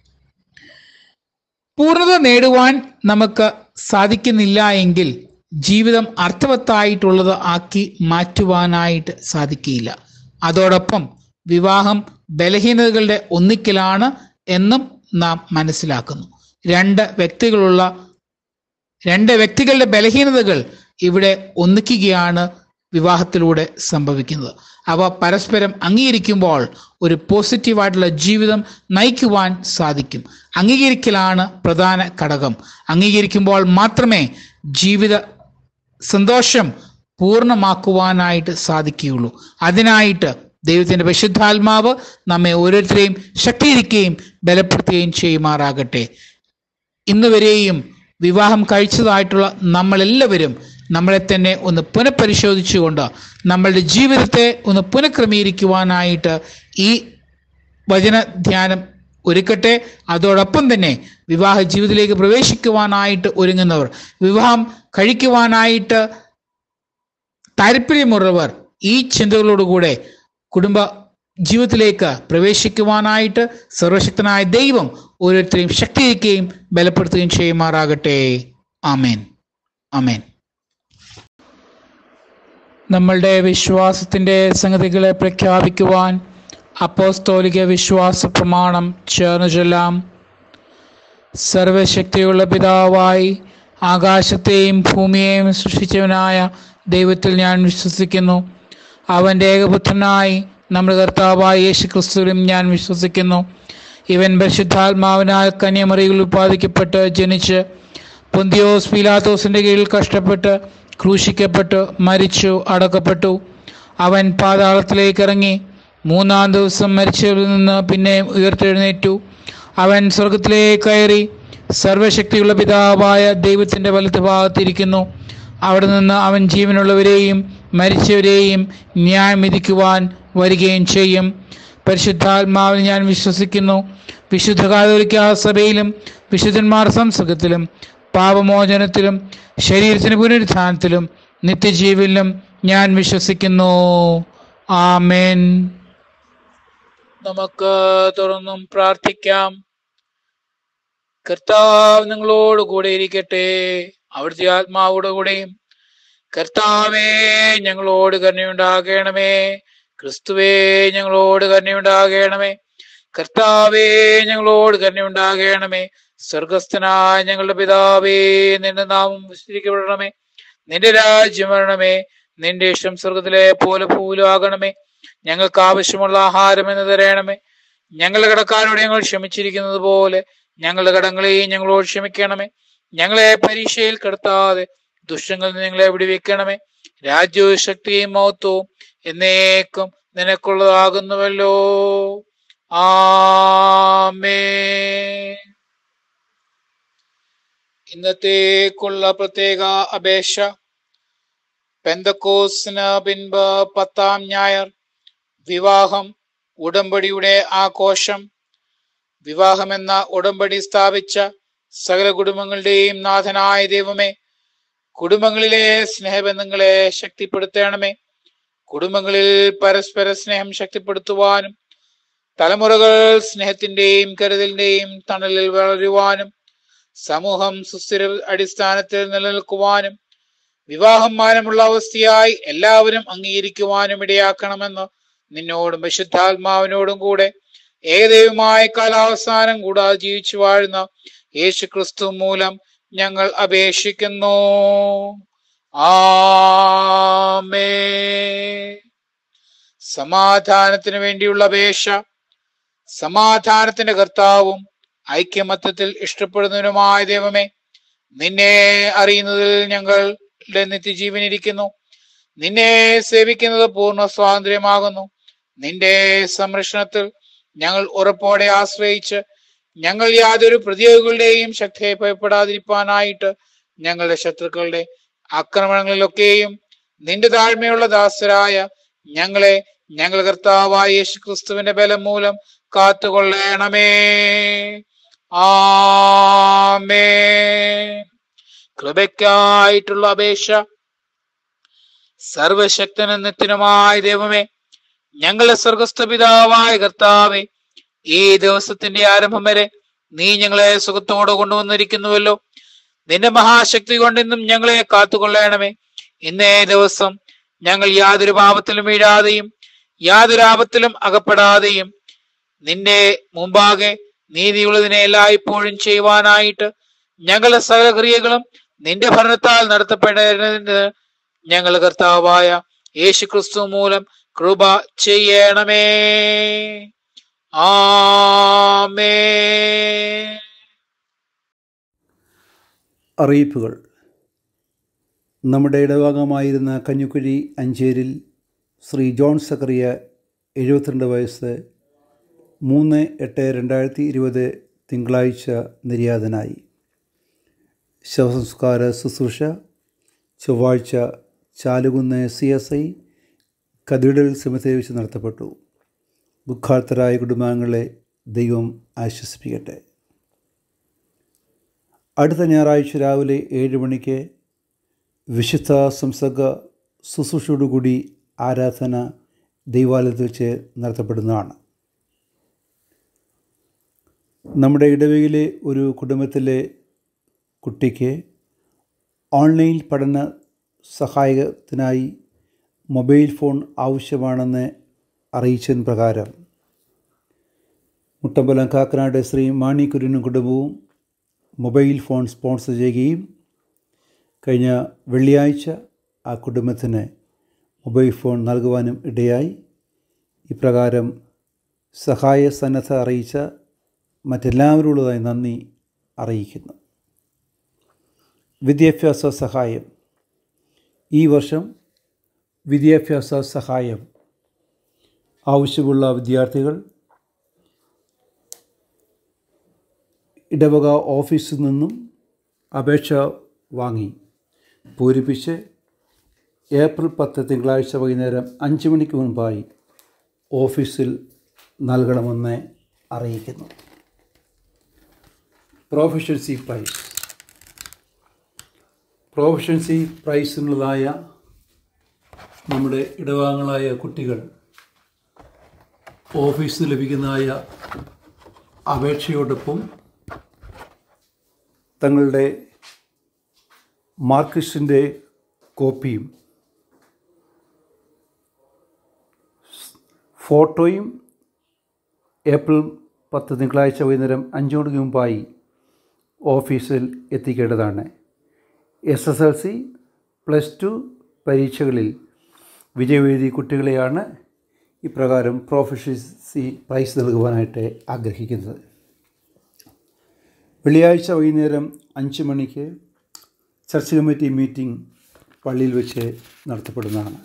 S5: പൂർണ്ണത നേടുവാൻ നമുക്ക് സാധിക്കുന്നില്ല എങ്കിൽ ജീവിതം അർത്ഥവത്തായിട്ടുള്ളത് ആക്കി മാറ്റുവാനായിട്ട് സാധിക്കുകയില്ല അതോടൊപ്പം വിവാഹം ബലഹീനതകളുടെ ഒന്നിക്കലാണ് എന്നും നാം മനസ്സിലാക്കുന്നു രണ്ട് വ്യക്തികളുള്ള രണ്ട് വ്യക്തികളുടെ ബലഹീനതകൾ ഇവിടെ ഒന്നിക്കുകയാണ് വിവാഹത്തിലൂടെ സംഭവിക്കുന്നത് അവ പരസ്പരം അംഗീകരിക്കുമ്പോൾ ഒരു പോസിറ്റീവായിട്ടുള്ള ജീവിതം നയിക്കുവാൻ സാധിക്കും അംഗീകരിക്കലാണ് പ്രധാന ഘടകം അംഗീകരിക്കുമ്പോൾ മാത്രമേ ജീവിത സന്തോഷം പൂർണ്ണമാക്കുവാനായിട്ട് സാധിക്കുകയുള്ളൂ അതിനായിട്ട് ദൈവത്തിന്റെ പരിശുദ്ധാത്മാവ് നമ്മെ ഓരോരുത്തരെയും ശക്തീകരിക്കുകയും ബലപ്പെടുത്തുകയും ചെയ്യുമാറാകട്ടെ ഇന്ന് വരെയും വിവാഹം കഴിച്ചതായിട്ടുള്ള നമ്മളെല്ലാവരും നമ്മളെ തന്നെ ഒന്ന് പുനഃപരിശോധിച്ചുകൊണ്ട് നമ്മളുടെ ജീവിതത്തെ ഒന്ന് പുനഃക്രമീകരിക്കുവാനായിട്ട് ഈ വചന ധ്യാനം ഒരുക്കട്ടെ അതോടൊപ്പം തന്നെ വിവാഹ ജീവിതത്തിലേക്ക് പ്രവേശിക്കുവാനായിട്ട് ഒരുങ്ങുന്നവർ വിവാഹം കഴിക്കുവാനായിട്ട് താല്പര്യമുള്ളവർ ഈ ചിന്തകളോടുകൂടെ കുടുംബ ജീവിതത്തിലേക്ക് പ്രവേശിക്കുവാനായിട്ട് സർവശക്തനായ ദൈവം ഓരോരുത്തരെയും ശക്തിയിരിക്കുകയും ബലപ്പെടുത്തുകയും ചെയ്യുമാറാകട്ടെ ആമേൻ ആമേൻ നമ്മളുടെ വിശ്വാസത്തിന്റെ സംഗതികളെ പ്രഖ്യാപിക്കുവാൻ അപ്പോസ്തോലിക വിശ്വാസ പ്രമാണം ചേർന്ന് ചൊല്ലാം സർവശക്തിയുള്ള പിതാവായി ആകാശത്തെയും ഭൂമിയെയും സൃഷ്ടിച്ചവനായ ദൈവത്തിൽ ഞാൻ വിശ്വസിക്കുന്നു അവൻ്റെ ഏകപുത്രനായി നമ്മുടെ കർത്താവായ യേശു ക്രിസ്തുവിലും ഞാൻ വിശ്വസിക്കുന്നു ഇവൻ പരിശുദ്ധാത്മാവിനാൽ കന്യമറിയിൽ ഉൽപ്പാദിക്കപ്പെട്ട് ജനിച്ച് പൊന്തിയോസ് പീലാത്തോസിന്റെ കീഴിൽ കഷ്ടപ്പെട്ട് ക്രൂശിക്കപ്പെട്ടു മരിച്ചു അടക്കപ്പെട്ടു അവൻ പാതാളത്തിലേക്ക് ഇറങ്ങി മൂന്നാം ദിവസം മരിച്ചവരിൽ നിന്ന് പിന്നെ ഉയർത്തെഴുന്നേറ്റു അവൻ സ്വർഗത്തിലേക്ക് കയറി സർവശക്തിയുള്ള പിതാവായ ദൈവത്തിന്റെ വലത്ത് ഭാഗത്തിരിക്കുന്നു അവിടെ നിന്ന് അവൻ ജീവനുള്ളവരെയും മരിച്ചവരെയും ന്യായം വിധിക്കുവാൻ വരികയും ചെയ്യും പരിശുദ്ധാത്മാവിൽ ഞാൻ വിശ്വസിക്കുന്നു വിശുദ്ധ കാതോലിക്ക സഭയിലും വിശുദ്ധന്മാർ സംസർഗത്തിലും പാപമോചനത്തിലും ശരീരത്തിന് പുനരുത്ഥാനത്തിലും നിത്യജീവനിലും ഞാൻ വിശ്വസിക്കുന്നു ആമേൻ നമുക്ക് തുറന്നും പ്രാർത്ഥിക്കാം കർത്താവ് നിങ്ങളോട് കൂടെ ഇരിക്കട്ടെ അവിടുത്തെ ആത്മാവോട് കൂടെയും കർത്താവേ ഞങ്ങളോട് കരുണയുണ്ടാകണമേ ക്രിസ്തുവേ ഞങ്ങളോട് കരുണയുണ്ടാകണമേ കർത്താവേ ഞങ്ങളോട് കരുണയുണ്ടാകണമേ സ്വർഗസ്ഥനായ ഞങ്ങളുടെ പിതാവേ നിന്റെ നാമം വിസ്തരിക്കപ്പെടണമേ നിന്റെ രാജ്യം വരണമേ നിന്റെ ഇഷ്ടം സ്വർഗത്തിലെ പോലെ ഭൂലാകണമേ ഞങ്ങൾക്ക് ആവശ്യമുള്ള ആഹാരം എന്ന് തരണമേ ഞങ്ങളുടെ കടക്കാരോട് ഞങ്ങൾ ക്ഷമിച്ചിരിക്കുന്നത് പോലെ ഞങ്ങളുടെ കടങ്ങളെയും ഞങ്ങളോട് ക്ഷമിക്കണമേ ഞങ്ങളെ പരീക്ഷയിൽ കടത്താതെ ദുഷ്ടങ്ങളിൽ നിന്ന് ഞങ്ങളെ വിടുവിക്കണമേ രാജ്യവും ശക്തിയും മഹത്വവും എന്നേക്കും നിനക്കുള്ളതാകുന്നുവല്ലോ ആമേ ഇന്നത്തേക്കുള്ള പ്രത്യേക അപേക്ഷ പെന്തക്കോസിന് പിൻപ് പത്താം ഞായർ വിവാഹം ഉടമ്പടിയുടെ ആഘോഷം വിവാഹമെന്ന ഉടമ്പടി സ്ഥാപിച്ച സകല കുടുംബങ്ങളുടെയും നാഥനായ ദൈവമേ കുടുംബങ്ങളിലെ സ്നേഹബന്ധങ്ങളെ ശക്തിപ്പെടുത്തണമേ കുടുംബങ്ങളിൽ പരസ്പര സ്നേഹം ശക്തിപ്പെടുത്തുവാനും തലമുറകൾ സ്നേഹത്തിന്റെയും കരുതലിന്റെയും തണലിൽ വളരുവാനും സമൂഹം സുസ്ഥിര അടിസ്ഥാനത്തിൽ നിലനിൽക്കുവാനും വിവാഹം മാനമുള്ള അവസ്ഥയായി എല്ലാവരും അംഗീകരിക്കുവാനും ഇടയാക്കണമെന്ന് നിന്നോടും വിശുദ്ധാത്മാവിനോടും കൂടെ ഏകദൈവമായ കാലാവസാനം കൂടാതെ ജീവിച്ചു വാഴുന്ന യേശു ക്രിസ്തു മൂലം ഞങ്ങൾ അപേക്ഷിക്കുന്നു ആമേ സമാധാനത്തിന് വേണ്ടിയുള്ള അപേക്ഷ സമാധാനത്തിന്റെ കർത്താവും ഐക്യമത്യത്തിൽ ഇഷ്ടപ്പെടുന്നതിനുമായ ദൈവമേ നിന്നെ അറിയുന്നതിൽ ഞങ്ങളുടെ നിത്യജീവൻ ഇരിക്കുന്നു നിന്നെ സേവിക്കുന്നത് പൂർണ്ണ സ്വാതന്ത്ര്യമാകുന്നു നിന്റെ സംരക്ഷണത്തിൽ ഞങ്ങൾ ഉറപ്പോടെ ആശ്രയിച്ച് ഞങ്ങൾ യാതൊരു പ്രതിയോഗികളുടെയും ശക്തിയെ ഭയപ്പെടാതിരിക്കാനായിട്ട് ഞങ്ങളുടെ ശത്രുക്കളുടെ ആക്രമണങ്ങളിലൊക്കെയും നിന്റെ താഴ്മയുള്ള ദാസരായ ഞങ്ങളെ ഞങ്ങൾ കർത്താവായ യേശു ക്രിസ്തുവിന്റെ ബലം മൂലം കാത്തുകൊള്ളണമേ ആമേ കൃപയ്ക്കായിട്ടുള്ള അപേക്ഷ സർവശക്തനും നിത്യനുമായ ദൈവമേ ഞങ്ങളുടെ സ്വർഗസ്ഥ പിതാവായ കർത്താവെ ഈ ദിവസത്തിന്റെ ആരംഭം വരെ നീ ഞങ്ങളെ സുഖത്തോടെ കൊണ്ടുവന്നിരിക്കുന്നുവല്ലോ നിന്റെ മഹാശക്തി കൊണ്ട് ഇന്നും ഞങ്ങളെ കാത്തുകൊള്ളണമേ ഇന്നേ ദിവസം ഞങ്ങൾ യാതൊരു പാപത്തിലും വീഴാതെയും യാതൊരു ആപത്തിലും അകപ്പെടാതെയും നിന്റെ മുമ്പാകെ നീതിയുള്ളതിനെ എല്ലായ്പ്പോഴും ചെയ്യുവാനായിട്ട് ഞങ്ങളുടെ സകല ക്രിയകളും നിന്റെ ഭരണത്താൽ നടത്തപ്പെടേണ്ടതിന് ഞങ്ങൾ കർത്താവായ യേശു ക്രിസ്തു മൂലം കൃപ ചെയ്യണമേ ആമേ
S1: അറിയിപ്പുകൾ നമ്മുടെ ഇടവകമായിരുന്ന കഞ്ഞിക്കുഴി അഞ്ചേരിൽ ശ്രീ ജോൺ സക്കറിയ എഴുപത്തിരണ്ട് വയസ്സ് മൂന്ന് എട്ട് രണ്ടായിരത്തി ഇരുപത് തിങ്കളാഴ്ച നിര്യാതനായി ശവസംസ്കാര ശുശ്രൂഷ ചൊവ്വാഴ്ച Chalukunnu C S I cathedral cemetery വെച്ച് നടത്തപ്പെട്ടു ദുഃഖാർത്തരായ കുടുംബാംഗങ്ങളെ ദൈവം ആശ്വസിപ്പിക്കട്ടെ അടുത്ത ഞായറാഴ്ച രാവിലെ ഏഴ് മണിക്ക് വിശുദ്ധ സംസർഗ ശുശ്രൂഷയോടുകൂടി ആരാധന ദൈവാലയത്തിൽ വെച്ച് നടത്തപ്പെടുന്നതാണ് നമ്മുടെ ഇടവകയിലെ ഒരു കുടുംബത്തിലെ കുട്ടിക്ക് ഓൺലൈൻ പഠന സഹായത്തിനായി മൊബൈൽ ഫോൺ ആവശ്യമാണെന്ന് അറിയിച്ചതിന് പ്രകാരം മുട്ടമ്പലം കാക്കനാട് ശ്രീ മാണി കുര്യനും കുടുംബവും മൊബൈൽ ഫോൺ സ്പോൺസർ ചെയ്യുകയും കഴിഞ്ഞ വെള്ളിയാഴ്ച ആ കുടുംബത്തിന് മൊബൈൽ ഫോൺ നൽകുവാനും ഇടയായി ഇപ്രകാരം സഹായ സന്നദ്ധ അറിയിച്ച മറ്റെല്ലാവരോടുമായി നന്ദി അറിയിക്കുന്നു വിദ്യാഭ്യാസ സഹായം ഈ വർഷം വിദ്യാഭ്യാസ സഹായം ആവശ്യമുള്ള വിദ്യാർത്ഥികൾ ഇടവക ഓഫീസിൽ നിന്നും അപേക്ഷ വാങ്ങി പൂരിപ്പിച്ച് ഏപ്രിൽ പത്ത് തിങ്കളാഴ്ച വൈകുന്നേരം അഞ്ച് മണിക്ക് മുൻപായി ഓഫീസിൽ നൽകണമെന്ന് അറിയിക്കുന്നു പ്രൊഫഷൻസി പ്രൈസ് പ്രൊഫഷൻസി പ്രൈസിനുള്ളതായ നമ്മുടെ ഇടവാങ്ങളായ കുട്ടികൾ ഓഫീസിൽ ലഭിക്കുന്നതായ അപേക്ഷയോടൊപ്പം തങ്ങളുടെ മാർക്കിസ്റ്റിൻ്റെ കോപ്പിയും ഫോട്ടോയും ഏപ്രിൽ പത്ത് തിങ്കളാഴ്ച വൈകുന്നേരം അഞ്ചു മണിക്ക് മുമ്പായി ഓഫീസിൽ എത്തിക്കേണ്ടതാണ് S S L C plus two പരീക്ഷകളിൽ വിജയമെഴുതിയ കുട്ടികളെയാണ് ഇപ്രകാരം പ്രൊഫഷൻസി പ്രൈസ് നൽകുവാനായിട്ട് ആഗ്രഹിക്കുന്നത് വെള്ളിയാഴ്ച വൈകുന്നേരം അഞ്ച് മണിക്ക് ചർച്ച് കമ്മിറ്റി മീറ്റിംഗ് പള്ളിയിൽ വെച്ച് നടത്തപ്പെടുന്നതാണ്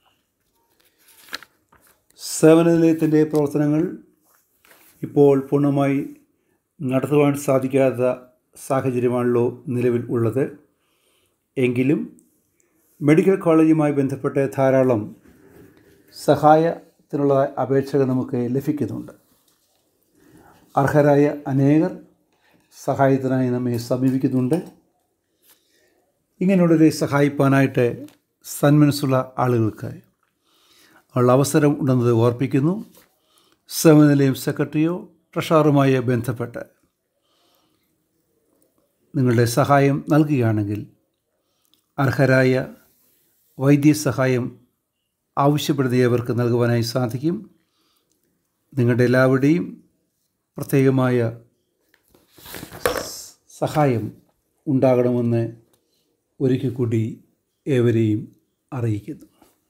S1: സേവന നിലയത്തിൻ്റെ പ്രവർത്തനങ്ങൾ ഇപ്പോൾ പൂർണ്ണമായി നടത്തുവാൻ സാധിക്കാത്ത സാഹചര്യമാണല്ലോ നിലവിൽ ഉള്ളത് എങ്കിലും മെഡിക്കൽ കോളേജുമായി ബന്ധപ്പെട്ട് ധാരാളം സഹായത്തിനുള്ള അപേക്ഷകൾ നമുക്ക് ലഭിക്കുന്നുണ്ട് അർഹരായ അനേകർ സഹായത്തിനായി നമ്മെ സമീപിക്കുന്നുണ്ട് ഇങ്ങനെയുള്ളവരെ സഹായിപ്പാനായിട്ട് സന്മനസ്സുള്ള ആളുകൾക്ക് ഉള്ള അവസരം ഉണ്ടെന്നത് ഓർപ്പിക്കുന്നു സമനിലയം സെക്രട്ടറിയോ ട്രഷാറുമായി ബന്ധപ്പെട്ട് നിങ്ങളുടെ സഹായം നൽകുകയാണെങ്കിൽ അർഹരായ വൈദ്യസഹായം ആവശ്യപ്പെടുന്നവർക്ക് നൽകുവാനായി സാധിക്കും നിങ്ങളുടെ എല്ലാവരുടെയും പ്രത്യേകമായ സഹായം ഉണ്ടാകണമെന്ന് ഒരിക്കൽ കൂടി ഏവരെയും അറിയിക്കുന്നു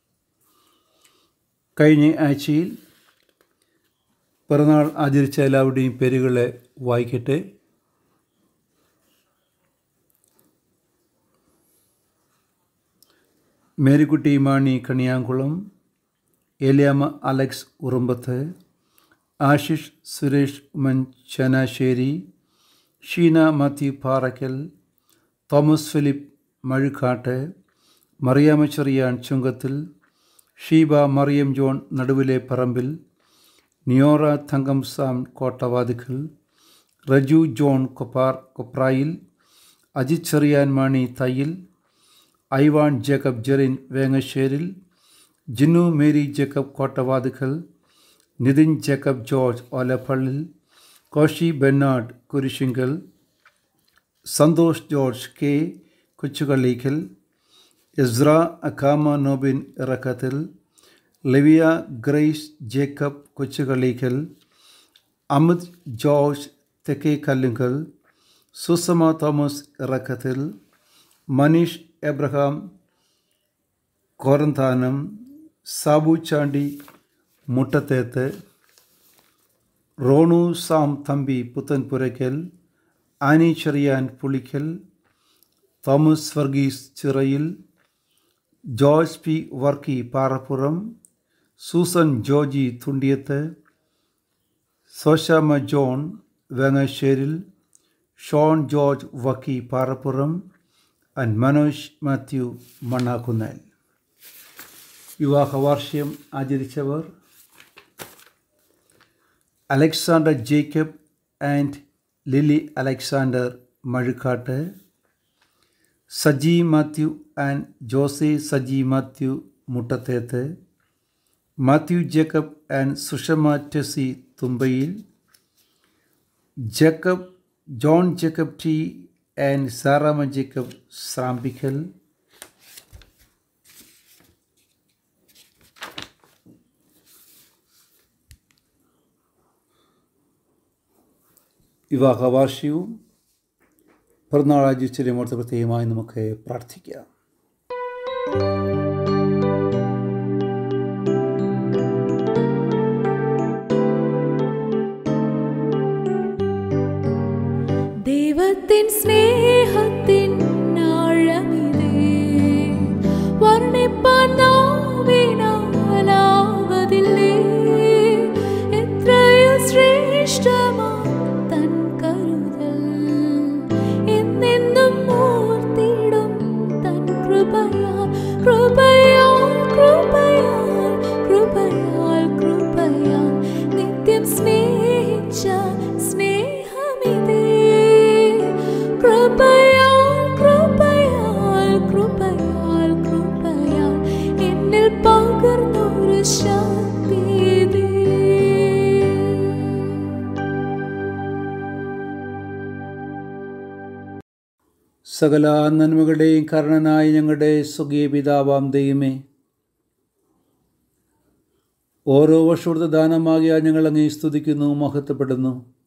S1: കഴിഞ്ഞ ആഴ്ചയിൽ പിറന്നാൾ ആചരിച്ച എല്ലാവരുടെയും പേരുകളെ വായിക്കട്ടെ Marykutty Mani Kaniyamkulam Aleyamma Alex Urumbath Ashish Suresh Oommen Changanassery Sheena Mathew Paraykkal Thomas Philip Mazhukkattu Mariyamma Cherian Chungathil Sheeba Mariam John Naduvile Parambil Neora Thankam Sam Kottavathikkal Reju John കൊപ്പാർ Koprayil Ajith Cherian Mani Thayyil Ivan Jacob Jerin Vengasseril Jinnu Mary Jacob Kottavathikkal Nithin Jacob George Olappallil Koshy Bernard Kurisinkal Santhosh George K Kochukalleekkal Ezra Akkamma Nobin Irakkathil Livia Grace Jacob Kochukalleekkal Amit George തെക്കേ Kallungal Susama Thomas Irakkathil Manish Abraham Koranthanam Sabu Chandy Muttathethu Ronu Sam Thampi Puthenpurackal Annie Cherian Pulickal Thomas Varghese Chirayil Joyce P Varkey Parappuram Susan Joji Thundiyath Sosamma John Vengasseril Shawn George Varkey Parappuram and Manoj Mathew Mannakunnel വിവാഹ വാർഷികം ആചരിച്ചവർ Alexander Jacob and Lily Alexander Mazhukkattu Saji Mathew and Jose Saji Mathew Muttathethu Mathew Jacob and Sushama Tessy Thumbayil Jacob John Jacob T and Saramma Jacob Srampickal വിവാഹ വാർഷികവും പിറന്നാൾ ആചരിച്ചതിനെ പ്രത്യേകമായി നമുക്ക് പ്രാർത്ഥിക്കാം
S6: ദൈവത്തിൻ സ്നേഹത്തിൻ ആഴമിതേ വർണ്ണിപ്പാൻ നാവിനാലാവതില്ലേ എത്രയോ ശ്രേഷ്ഠമാ തൻ കരുതൽ എന്നെന്നും ഓർത്തിടും തൻ കൃപയാൽ കൃപയാൽ കൃപയാൽ കൃപയാൽ കൃപയാൽ നിത്യം സ്നേഹിച്ച സ്നേഹമിതേ കൃപയാൽ കൃപയാൽ കൃപയാൽ കൃപയാൽ എന്നിൽ പകർന്നൊരു ശക്തിയതേ
S1: സകല നന്മകളുടെയും കാരണനായ ഞങ്ങളുടെ സ്വകീയ പിതാവാം ദൈവമേ ഓരോ വർഷത്തെ ദാനമാകിയാൽ ഞങ്ങൾ അങ്ങേ സ്തുതിക്കുന്നു മഹത്വപ്പെടുന്നു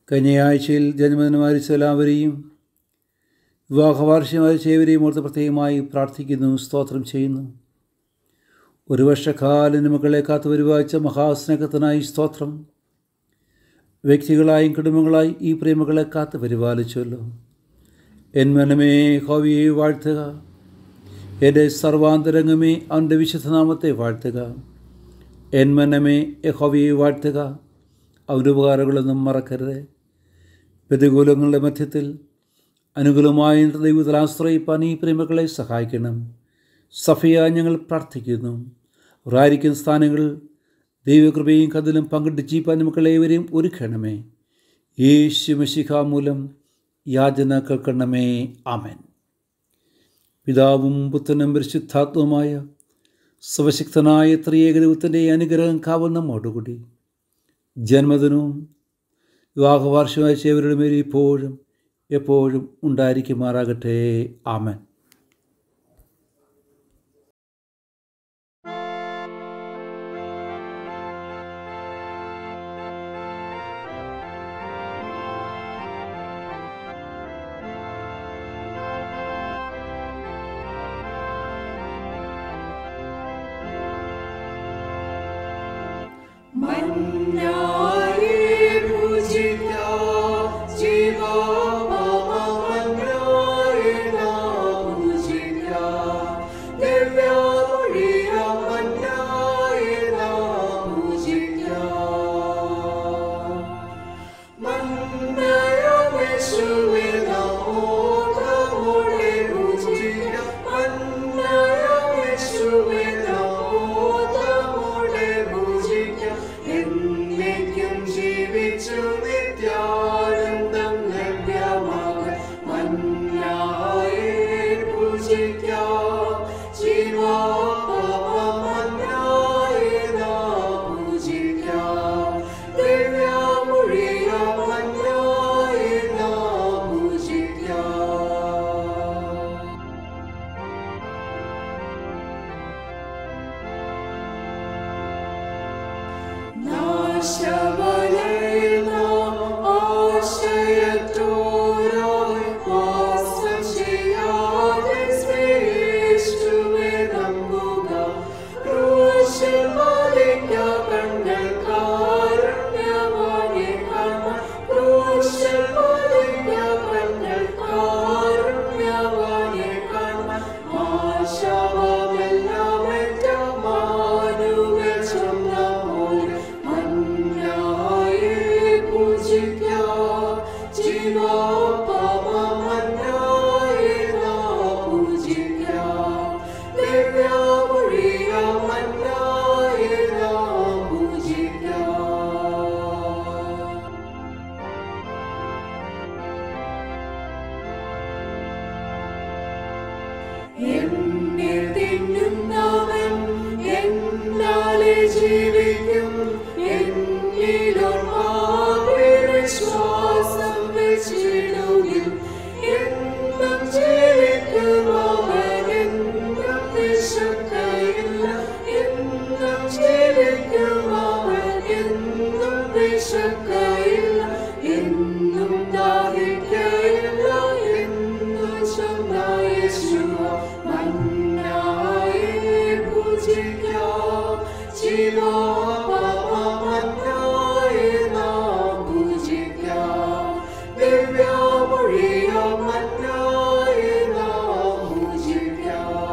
S1: കഴിഞ്ഞയാഴ്ചയിൽ ജന്മദിനം മരിച്ച എല്ലാവരെയും വിവാഹവാർഷികം മരിച്ചവരെയും ഓർത്ത് പ്രത്യേകമായി പ്രാർത്ഥിക്കുന്നു സ്തോത്രം ചെയ്യുന്നു ഒരു വർഷക്കാലിന് മക്കളെ കാത്തു പരിപാലിച്ച മഹാസ്നേഹത്തിനായി സ്തോത്രം വ്യക്തികളായും കുടുംബങ്ങളായി ഈ പ്രേമകളെ കാത്തു പരിപാലിച്ചുവല്ലോ എൻ മനമേ ഹോവിയെ വാഴ്ത്തുക എൻ്റെ സർവാന്തരംഗമേ അവൻ്റെ വിശുദ്ധനാമത്തെ വാഴ്ത്തുക എൻ മനമേ യഹോവയെ വാഴ്ത്തുക അവൻ്റെ ഉപകാരങ്ങളൊന്നും മറക്കരുത് പ്രതികൂലങ്ങളുടെ മധ്യത്തിൽ അനുകൂലമായ ദൈവത്തിൽ ആശ്രയിപ്പാൻ ഈ പ്രേമകളെ സഹായിക്കണം സഫിയ ഞങ്ങൾ പ്രാർത്ഥിക്കുന്നു അവരായിരിക്കുന്ന സ്ഥാനങ്ങളിൽ ദൈവകൃപയും കതിലും പങ്കിട്ട് ജീപ്പാൻ മക്കളെ ഇവരെയും ഒരുക്കണമേ യേശു മഷിഖ മൂലം യാചന കേൾക്കണമേ ആമേൻ പിതാവും പുത്രനും പരിശുദ്ധാത്മവുമായ സർവശക്തനായ ത്രിയേകദൈവത്തിൻ്റെ അനുഗ്രഹം കാവൽ നമ്മോടുകൂടി ജന്മദിനവും വിവാഹവാർഷികമായ ചേവരുടെ മേൽ ഇപ്പോഴും എപ്പോഴും ഉണ്ടായിരിക്കുമാറാകട്ടെ ആമൻ
S6: മന്നായി പൂജിക്കാം ജീവാ മന്നായി നാം പൂജിക്കാം ദിവ്യമൊഴിയ മന്നായി നാം പൂജിക്കാം മന്നയമേശുവേ നമ്മോടമോടെ പൂജിക്കാം മന്നയമേശുവേ നമ്മോടമോടെ പൂജിക്കാം എന്നേക്കും ജീവിച്ചു നിത്യാനന്ദം ലഭ്യമാകാൻ മന്നായി പൂജിക്കാം ജീവാ മന്നായി നാം പൂജിക്കാം ദിവ്യമൊഴിയ മന്നായി നാം പൂജിക്കാം നാശവലയിൽ നാം ആശയത്തോരായി വാസം ചെയ്യാതെ ശ്രേഷ്ഠുവെ നമ്പുക. ക്രൂശിൽ മരിക്ക കണ്ണിൽ കാരുണ്യവാനെ കാണാൻ. ക്രൂശിൽ മരിക്ക കണ്ണിൽ കാരുണ്യവാനെ കാണാൻ. ആശാവമെല്ലാം ഏറ്റമാനുകൾ ചൊന്ന പോലെ മന്നായി പൂജിക്കാം. ജീവാപമമന്നായി നാം പൂജിക്കാം. ദിവ്യമൊഴിയ മന്നായി നാം പൂജിക്കാം. എന്നെ തിന്നുന്നവൻ എന്നാലെ ജീവിക്കും എന്നിലൊരു വിശ്വാസം വെച്ചിടുകിൽ എന്നും ജീവിക്കും അവൻ എന്നും വിശക്കയില്ല എന്നും ജീവിക്കും അവൻ എന്നും വിശക്കയില്ല എന്നും ദാഹിക്കയില്ല എന്നും ചൊന്നായ ശിവ മന്നായി പൂജിക്കാം ജീവാപമന്നായി നാം പൂജിക്കാം ദിവ്യമൊഴിയ മന്നായി നാം പൂജിക്കാം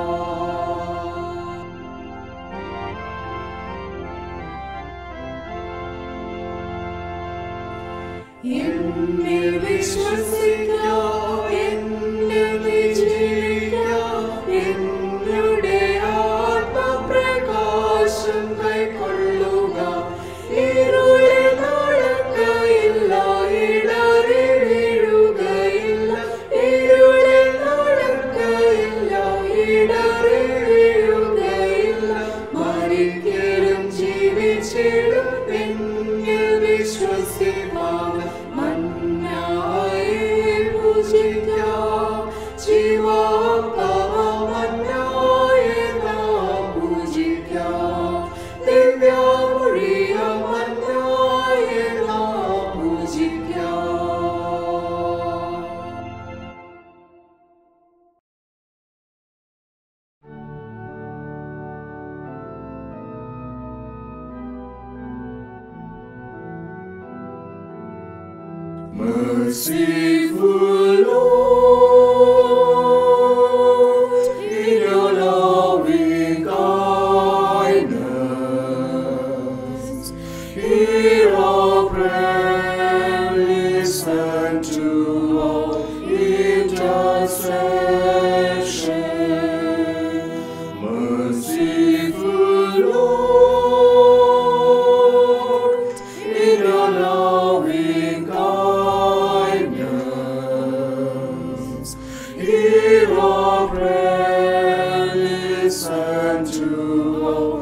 S6: എന്നിൽ വിശ്വസിക്കാം എന്നിൽ ജീവിക്കാം എന്നുടെ ആത്മപ്രകാശം കൈക്കൊള്ളുക ഇരുളിൽ നടക്കയില്ല ഇടറി വീഴുകയില്ല ഇരുളിൽ നടക്കയില്ല ഇടറി വീഴുകയില്ല മരിക്കലും ജീവിച്ചിടും എന്നിൽ വിശ്വസിപ്പാൻ മന്നായി Merciful Lord, in your loving kindness, hear our prayer, listen to our intercession. Merciful Lord, in your loving kindness, hear our prayer, listen to our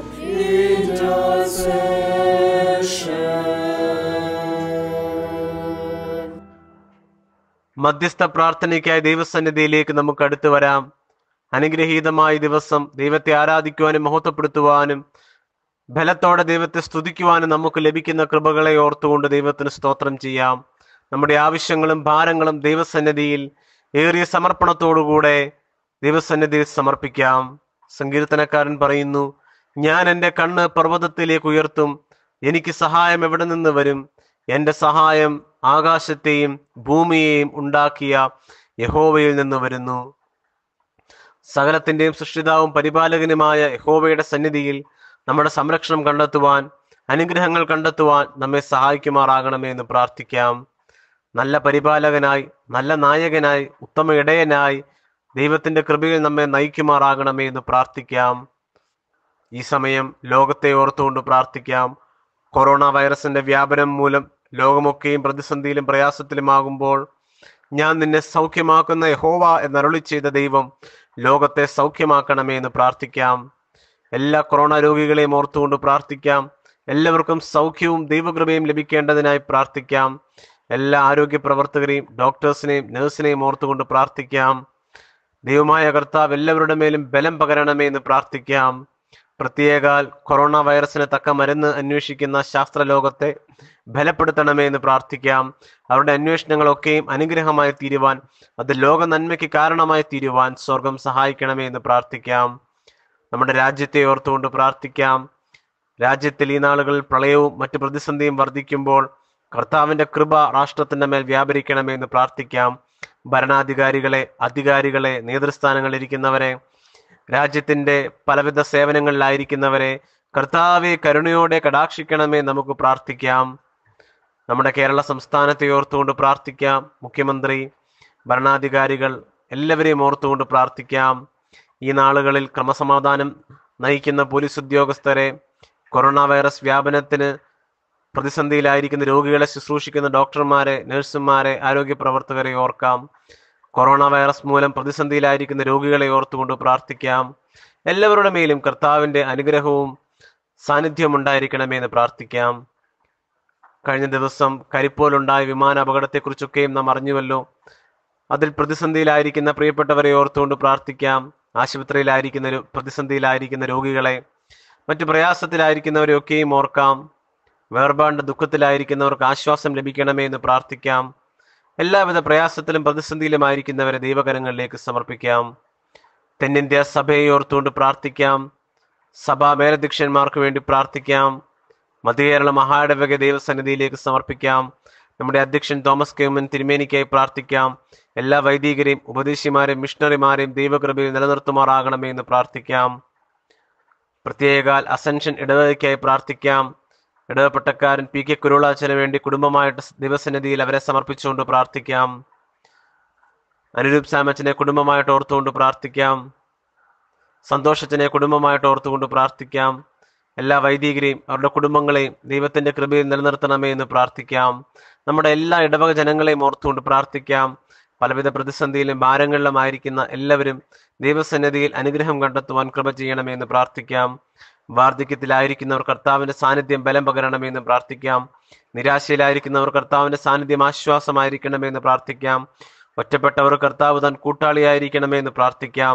S6: intercession.
S7: മധ്യസ്ഥ പ്രാർത്ഥനയ്ക്കായി ദൈവസന്നിധിയിലേക്ക് നമുക്ക് അടുത്തു വരാം അനുഗ്രഹീതമായ ദിവസം ദൈവത്തെ ആരാധിക്കുവാനും മഹത്വപ്പെടുത്തുവാനും ബലത്തോടെ ദൈവത്തെ സ്തുതിക്കുവാനും നമുക്ക് ലഭിക്കുന്ന കൃപകളെ ഓർത്തുകൊണ്ട് ദൈവത്തിന് സ്തോത്രം ചെയ്യാം നമ്മുടെ ആവശ്യങ്ങളും ഭാരങ്ങളും ദൈവസന്നിധിയിൽ ഏറിയ സമർപ്പണത്തോടുകൂടെ ദൈവസന്നിധിയിൽ സമർപ്പിക്കാം സങ്കീർത്തനക്കാരൻ പറയുന്നു ഞാൻ എൻ്റെ കണ്ണ് പർവ്വതത്തിലേക്ക് ഉയർത്തും എനിക്ക് സഹായം എവിടെ നിന്ന് വരും എൻ്റെ സഹായം ആകാശത്തെയും ഭൂമിയെയും ഉണ്ടാക്കിയ യഹോവയിൽ നിന്ന് വരുന്നു സകലത്തിന്റെയും സൃഷ്ടിതാവും പരിപാലകനുമായ യഹോവയുടെ സന്നിധിയിൽ നമ്മുടെ സംരക്ഷണം കണ്ടെത്തുവാൻ അനുഗ്രഹങ്ങൾ കണ്ടെത്തുവാൻ നമ്മെ സഹായിക്കുമാറാകണമേ എന്ന് പ്രാർത്ഥിക്കാം നല്ല പരിപാലകനായി നല്ല നായകനായി ഉത്തമ ഇടയനായി ദൈവത്തിന്റെ കൃപയിൽ നമ്മെ നയിക്കുമാറാകണമേ എന്ന് പ്രാർത്ഥിക്കാം ഈ സമയം ലോകത്തെ ഓർത്തുകൊണ്ട് പ്രാർത്ഥിക്കാം കൊറോണ വൈറസിന്റെ വ്യാപനം മൂലം ലോകമൊക്കെയും പ്രതിസന്ധിയിലും പ്രയാസത്തിലുമാകുമ്പോൾ ഞാൻ നിന്നെ സൗഖ്യമാക്കുന്ന യഹോവ എന്നരുളി ചെയ്ത ദൈവം ലോകത്തെ സൗഖ്യമാക്കണമേ എന്ന് പ്രാർത്ഥിക്കാം എല്ലാ കൊറോണ രോഗികളെയും ഓർത്തുകൊണ്ട് പ്രാർത്ഥിക്കാം എല്ലാവർക്കും സൗഖ്യവും ദൈവകൃപയും ലഭിക്കേണ്ടതിനായി പ്രാർത്ഥിക്കാം എല്ലാ ആരോഗ്യ പ്രവർത്തകരെയും ഡോക്ടേഴ്സിനെയും നഴ്സിനെയും ഓർത്തുകൊണ്ട് പ്രാർത്ഥിക്കാം ദൈവമായ കർത്താവ് എല്ലാവരുടെ മേലും ബലം പകരണമേ എന്ന് പ്രാർത്ഥിക്കാം പ്രത്യേകാൽ കൊറോണ വൈറസിന് തക്ക മരുന്ന് അന്വേഷിക്കുന്ന ശാസ്ത്രലോകത്തെ ബലപ്പെടുത്തണമേ എന്ന് പ്രാർത്ഥിക്കാം അവരുടെ അന്വേഷണങ്ങളൊക്കെയും അനുഗ്രഹമായി തീരുവാൻ അത് ലോക നന്മയ്ക്ക് കാരണമായി തീരുവാൻ സ്വർഗം സഹായിക്കണമേ എന്ന് പ്രാർത്ഥിക്കാം നമ്മുടെ രാജ്യത്തെ ഓർത്തുകൊണ്ട് പ്രാർത്ഥിക്കാം രാജ്യത്തിൽ ഈ നാളുകളിൽ പ്രളയവും മറ്റു പ്രതിസന്ധിയും വർദ്ധിക്കുമ്പോൾ കർത്താവിന്റെ കൃപ രാഷ്ട്രത്തിന്റെ മേൽ വ്യാപരിക്കണമേ എന്ന് പ്രാർത്ഥിക്കാം ഭരണാധികാരികളെ അധികാരികളെ നേതൃസ്ഥാനങ്ങളിൽ ഇരിക്കുന്നവരെ രാജ്യത്തിന്റെ പലവിധ സേവനങ്ങളിലായിരിക്കുന്നവരെ കർത്താവെ കരുണയോടെ കടാക്ഷിക്കണമേ നമുക്ക് പ്രാർത്ഥിക്കാം നമ്മുടെ കേരള സംസ്ഥാനത്തെ ഓർത്തുകൊണ്ട് പ്രാർത്ഥിക്കാം മുഖ്യമന്ത്രി ഭരണാധികാരികൾ എല്ലാവരെയും ഓർത്തുകൊണ്ട് പ്രാർത്ഥിക്കാം ഈ നാളുകളിൽ ക്രമസമാധാനം നയിക്കുന്ന പോലീസ് ഉദ്യോഗസ്ഥരെ കൊറോണ വൈറസ് വ്യാപനത്തിന് പ്രതിസന്ധിയിലായിരിക്കുന്ന രോഗികളെ ശുശ്രൂഷിക്കുന്ന ഡോക്ടർമാരെ നഴ്സുമാരെ ആരോഗ്യ പ്രവർത്തകരെ ഓർക്കാം കൊറോണ വൈറസ് മൂലം പ്രതിസന്ധിയിലായിരിക്കുന്ന രോഗികളെ ഓർത്തുകൊണ്ട് പ്രാർത്ഥിക്കാം എല്ലാവരുടെ മേലും കർത്താവിന്റെ അനുഗ്രഹവും സാന്നിധ്യവും ഉണ്ടായിരിക്കണമേ എന്ന് പ്രാർത്ഥിക്കാം കഴിഞ്ഞ ദിവസം കരിപ്പോലുണ്ടായ വിമാന അപകടത്തെക്കുറിച്ചൊക്കെയും നാം അറിഞ്ഞുവല്ലോ അതിൽ പ്രതിസന്ധിയിലായിരിക്കുന്ന പ്രിയപ്പെട്ടവരെ ഓർത്തുകൊണ്ട് പ്രാർത്ഥിക്കാം ആശുപത്രിയിലായിരിക്കുന്ന രോ- പ്രതിസന്ധിയിലായിരിക്കുന്ന രോഗികളെ മറ്റു പ്രയാസത്തിലായിരിക്കുന്നവരെയൊക്കെയും ഓർക്കാം വേർപാണ്ട ദുഃഖത്തിലായിരിക്കുന്നവർക്ക് ആശ്വാസം ലഭിക്കണമേ എന്ന് പ്രാർത്ഥിക്കാം എല്ലാവിധ പ്രയാസത്തിലും പ്രതിസന്ധിയിലുമായിരിക്കുന്നവരെ ദൈവകരങ്ങളിലേക്ക് സമർപ്പിക്കാം തെന്നിന്ത്യ സഭയെ ഓർത്തുകൊണ്ട് പ്രാർത്ഥിക്കാം സഭാ മേലധ്യക്ഷന്മാർക്ക് വേണ്ടി പ്രാർത്ഥിക്കാം മധ്യകേരള മഹായിടവക ദൈവസന്നിധിയിലേക്ക് സമർപ്പിക്കാം നമ്മുടെ അധ്യക്ഷൻ തോമസ് കെമ്മൻ തിരുമേനിക്കായി പ്രാർത്ഥിക്കാം എല്ലാ വൈദികരെയും ഉപദേശിമാരെയും മിഷണറിമാരെയും ദൈവകൃപയിൽ നിലനിർത്തുമാറാകണമേ എന്ന് പ്രാർത്ഥിക്കാം പ്രത്യേകാൽ അസെൻഷൻ ഇടവകയ്ക്കായി പ്രാർത്ഥിക്കാം ഇടവപ്പെട്ടക്കാരൻ പി കെ കുരുളാച്ചന് വേണ്ടി കുടുംബമായിട്ട് ദൈവസന്നിധിയിൽ അവരെ സമർപ്പിച്ചുകൊണ്ട് പ്രാർത്ഥിക്കാം അനുരൂപ് സാമച്ചനെ കുടുംബമായിട്ട് ഓർത്തുകൊണ്ട് പ്രാർത്ഥിക്കാം സന്തോഷത്തിനെ കുടുംബമായിട്ട് ഓർത്തുകൊണ്ട് പ്രാർത്ഥിക്കാം എല്ലാ വൈദികരെയും അവരുടെ കുടുംബങ്ങളെയും ദൈവത്തിന്റെ കൃപയിൽ നിലനിർത്തണമേ എന്ന് പ്രാർത്ഥിക്കാം നമ്മുടെ എല്ലാ ഇടവക ജനങ്ങളെയും ഓർത്തുകൊണ്ട് പ്രാർത്ഥിക്കാം പലവിധ പ്രതിസന്ധിയിലും ഭാരങ്ങളിലുമായിരിക്കുന്ന എല്ലാവരും ദൈവസന്നിധിയിൽ അനുഗ്രഹം കണ്ടെത്തുവാൻ കൃപ ചെയ്യണമേ എന്ന് പ്രാർത്ഥിക്കാം വാർദ്ധക്യത്തിലായിരിക്കുന്നവർ കർത്താവിന്റെ സാന്നിധ്യം ബലം പകരണമേ എന്ന് പ്രാർത്ഥിക്കാം നിരാശയിലായിരിക്കുന്നവർ കർത്താവിന്റെ സാന്നിധ്യം ആശ്വാസമായിരിക്കണമേ എന്ന് പ്രാർത്ഥിക്കാം ഒറ്റപ്പെട്ടവർ കർത്താവ് താൻ കൂട്ടാളിയായിരിക്കണമേ എന്ന് പ്രാർത്ഥിക്കാം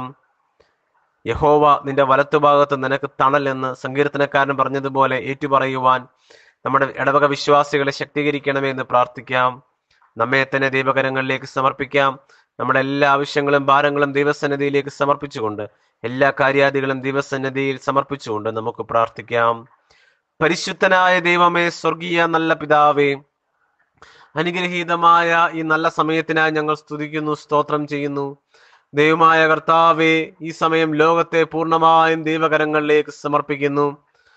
S7: യഹോവ നിന്റെ വലത്തുഭാഗത്ത് നിനക്ക് തണൽ എന്ന് സങ്കീർത്തനക്കാരൻ പറഞ്ഞതുപോലെ ഏറ്റുപറയുവാൻ നമ്മുടെ ഇടവക വിശ്വാസികളെ ശക്തീകരിക്കണമേ എന്ന് പ്രാർത്ഥിക്കാം നമ്മെ തന്നെ ദൈവകരങ്ങളിലേക്ക് സമർപ്പിക്കാം നമ്മുടെ എല്ലാ ആവശ്യങ്ങളും ഭാരങ്ങളും ദൈവസന്നിധിയിലേക്ക് സമർപ്പിച്ചുകൊണ്ട് എല്ലാ കാര്യാദികളും ദൈവസന്നിധിയിൽ സമർപ്പിച്ചുകൊണ്ട് നമുക്ക് പ്രാർത്ഥിക്കാം പരിശുദ്ധനായ ദൈവമേ സ്വർഗീയ നല്ല പിതാവേ അനുഗ്രഹീതമായ ഈ നല്ല സമയത്തിനായി ഞങ്ങൾ സ്തുതിക്കുന്നു സ്തോത്രം ചെയ്യുന്നു ദൈവമായ കർത്താവെ ഈ സമയം ലോകത്തെ പൂർണ്ണമായും ദൈവകരങ്ങളിലേക്ക് സമർപ്പിക്കുന്നു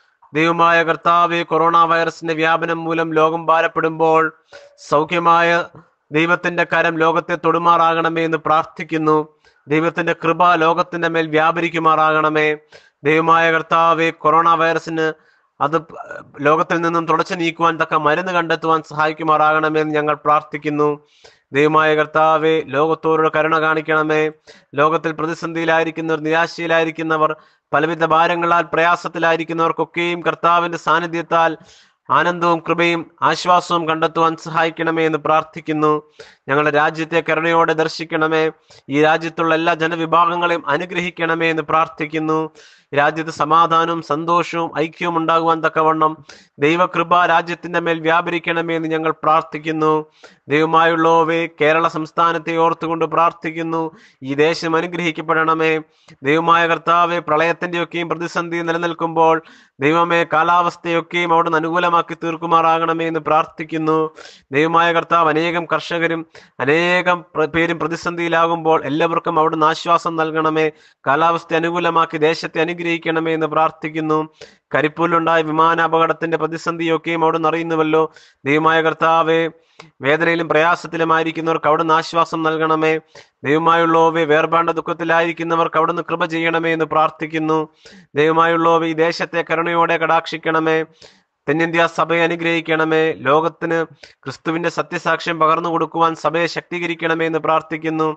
S7: ദൈവമായ കർത്താവെ കൊറോണ വൈറസിന്റെ വ്യാപനം മൂലം ലോകം ഭാരപ്പെടുമ്പോൾ സൗഖ്യമായ ദൈവത്തിന്റെ കരം ലോകത്തെ തൊടുമാറാകണമേ എന്ന് പ്രാർത്ഥിക്കുന്നു ദൈവത്തിന്റെ കൃപ ലോകത്തിന്റെ മേൽ വ്യാപരിക്കുമാറാകണമേ ദൈവമായ കർത്താവെ കൊറോണ വൈറസിന് അത് പ- ലോകത്തിൽ നിന്നും തുടച്ചു നീക്കുവാൻ തക്ക മരുന്ന് കണ്ടെത്തുവാൻ സഹായിക്കുമാറാകണമെന്ന് ഞങ്ങൾ പ്രാർത്ഥിക്കുന്നു ദൈവമായ കർത്താവെ ലോകത്തോരോട് കരുണ കാണിക്കണമേ ലോകത്തിൽ പ്രതിസന്ധിയിലായിരിക്കുന്നവർ നിരാശയിലായിരിക്കുന്നവർ പലവിധ ഭാരങ്ങളാൽ പ്രയാസത്തിലായിരിക്കുന്നവർക്കൊക്കെയും കർത്താവിന്റെ സാന്നിധ്യത്താൽ ആനന്ദവും കൃപയും ആശ്വാസവും കണ്ടെത്തുവാൻ സഹായിക്കണമേ എന്ന് പ്രാർത്ഥിക്കുന്നു ഞങ്ങളുടെ രാജ്യത്തെ കരുണയോടെ ദർശിക്കണമേ ഈ രാജ്യത്തുള്ള എല്ലാ ജനവിഭാഗങ്ങളെയും അനുഗ്രഹിക്കണമേ എന്ന് പ്രാർത്ഥിക്കുന്നു രാജ്യത്ത് സമാധാനവും സന്തോഷവും ഐക്യവും ഉണ്ടാകുവാൻ തക്കവണ്ണം ദൈവകൃപ രാജ്യത്തിന്റെ മേൽ വ്യാപരിക്കണമേ എന്ന് ഞങ്ങൾ പ്രാർത്ഥിക്കുന്നു ദൈവമായുള്ളവേ കേരള സംസ്ഥാനത്തെ ഓർത്തുകൊണ്ട് പ്രാർത്ഥിക്കുന്നു ഈ ദേശം അനുഗ്രഹിക്കപ്പെടണമേ ദൈവമായ കർത്താവെ പ്രളയത്തിന്റെയൊക്കെയും പ്രതിസന്ധി നിലനിൽക്കുമ്പോൾ ദൈവമേ കാലാവസ്ഥയൊക്കെയും അവിടുന്ന് അനുകൂലമാക്കി തീർക്കുമാറാകണമേ എന്ന് പ്രാർത്ഥിക്കുന്നു ദൈവമായ കർത്താവ് അനേകം കർഷകരും അനേകം പ്ര- പേരും പ്രതിസന്ധിയിലാകുമ്പോൾ എല്ലാവർക്കും അവിടുന്ന് ആശ്വാസം നൽകണമേ കാലാവസ്ഥ അനുകൂലമാക്കി ദേശത്തെ അനുഗ്രഹിക്കണമേ എന്ന് പ്രാർത്ഥിക്കുന്നു കരിപ്പൂരിലുണ്ടായ വിമാനാപകടത്തിന്റെ പ്രതിസന്ധിയൊക്കെയും അവിടുന്ന് അറിയുന്നുവല്ലോ ദൈവമായ കർത്താവെ വേദനയിലും പ്രയാസത്തിലുമായിരിക്കുന്നവർക്ക് അവിടുന്ന് ആശ്വാസം നൽകണമേ ദൈവമായുള്ളവേ വേർപാണ്ട ദുഃഖത്തിലായിരിക്കുന്നവർക്ക് അവിടുന്ന് കൃപ ചെയ്യണമേ എന്ന് പ്രാർത്ഥിക്കുന്നു ദൈവമായുള്ളവേ ഈ ദേശത്തെ കരുണയോടെ കടാക്ഷിക്കണമേ തെന്നിന്ത്യ സഭയെ അനുഗ്രഹിക്കണമേ ലോകത്തിന് ക്രിസ്തുവിന്റെ സത്യസാക്ഷ്യം പകർന്നു കൊടുക്കുവാൻ സഭയെ ശക്തീകരിക്കണമേ എന്ന് പ്രാർത്ഥിക്കുന്നു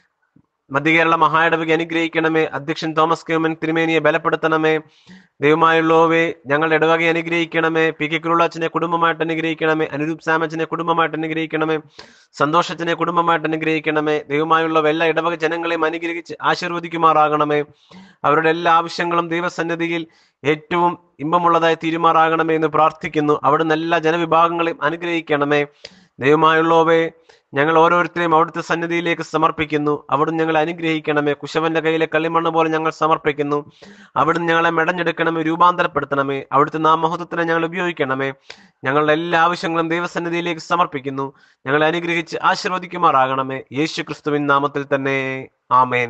S7: മധ്യകേരള മഹായിടവകെ അനുഗ്രഹിക്കണമേ അധ്യക്ഷൻ തോമസ് കേമൻ തിരുമേനിയെ ബലപ്പെടുത്തണമേ ദൈവമായുള്ളവേ ഞങ്ങളുടെ ഇടവകയെ അനുഗ്രഹിക്കണമേ പി കെ കുരുളാച്ചനെ കുടുംബമായിട്ട് അനുഗ്രഹിക്കണമേ അനുരൂപ് സാമച്ചനെ കുടുംബമായിട്ട് അനുഗ്രഹിക്കണമേ സന്തോഷത്തിനെ കുടുംബമായിട്ട് അനുഗ്രഹിക്കണമേ ദൈവമായുള്ള എല്ലാ ഇടവക ജനങ്ങളെയും അനുഗ്രഹിച്ച് ആശീർവദിക്കുമാറാകണമേ അവരുടെ എല്ലാ ആവശ്യങ്ങളും ദൈവസന്നിധിയിൽ ഏറ്റവും ഇമ്പമുള്ളതായി തീരുമാറാകണമേ എന്ന് പ്രാർത്ഥിക്കുന്നു അവിടുന്ന് എല്ലാ ജനവിഭാഗങ്ങളെയും അനുഗ്രഹിക്കണമേ ദൈവമായുള്ളവേ ഞങ്ങൾ ഓരോരുത്തരെയും അവിടുത്തെ സന്നിധിയിലേക്ക് സമർപ്പിക്കുന്നു അവിടുന്ന് ഞങ്ങളെ അനുഗ്രഹിക്കണമേ കുശവന്റെ കയ്യിലെ കളിമണ്ണ് പോലെ ഞങ്ങൾ സമർപ്പിക്കുന്നു അവിടുന്ന് ഞങ്ങളെ മെടഞ്ഞെടുക്കണമേ രൂപാന്തരപ്പെടുത്തണമേ അവിടുത്തെ നാമഹത്വത്തിനെ ഞങ്ങൾ ഉപയോഗിക്കണമേ ഞങ്ങളുടെ എല്ലാ ആവശ്യങ്ങളും ദൈവസന്നിധിയിലേക്ക് സമർപ്പിക്കുന്നു ഞങ്ങളെ അനുഗ്രഹിച്ച് ആശീർവദിക്കുമാറാകണമേ യേശു ക്രിസ്തുവിൻ നാമത്തിൽ തന്നെ ആമേൻ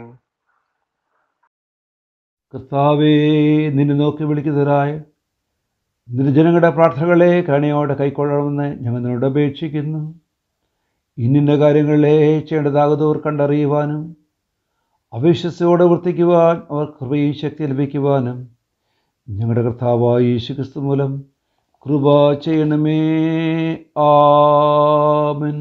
S1: കർത്താവേ നിന്നെ നോക്കി വിളിക്കുന്നവരായ നിന്റെ ജനങ്ങളുടെ പ്രാർത്ഥനകളെ കണിയോടെ കൈക്കൊള്ളണമെന്ന് ഞങ്ങൾ നിന്നോട് അപേക്ഷിക്കുന്നു ഇന്നിന്ന കാര്യങ്ങളെ ചെയ്യേണ്ടതാകുന്നവർ കണ്ടറിയുവാനും അവിശ്വസയോടെ വർത്തിക്കുവാൻ അവർ കൃപയും ശക്തി ലഭിക്കുവാനും ഞങ്ങളുടെ കർത്താവായ യേശു ക്രിസ്തു മൂലം കൃപ ചെയ്യണമേ ആമൻ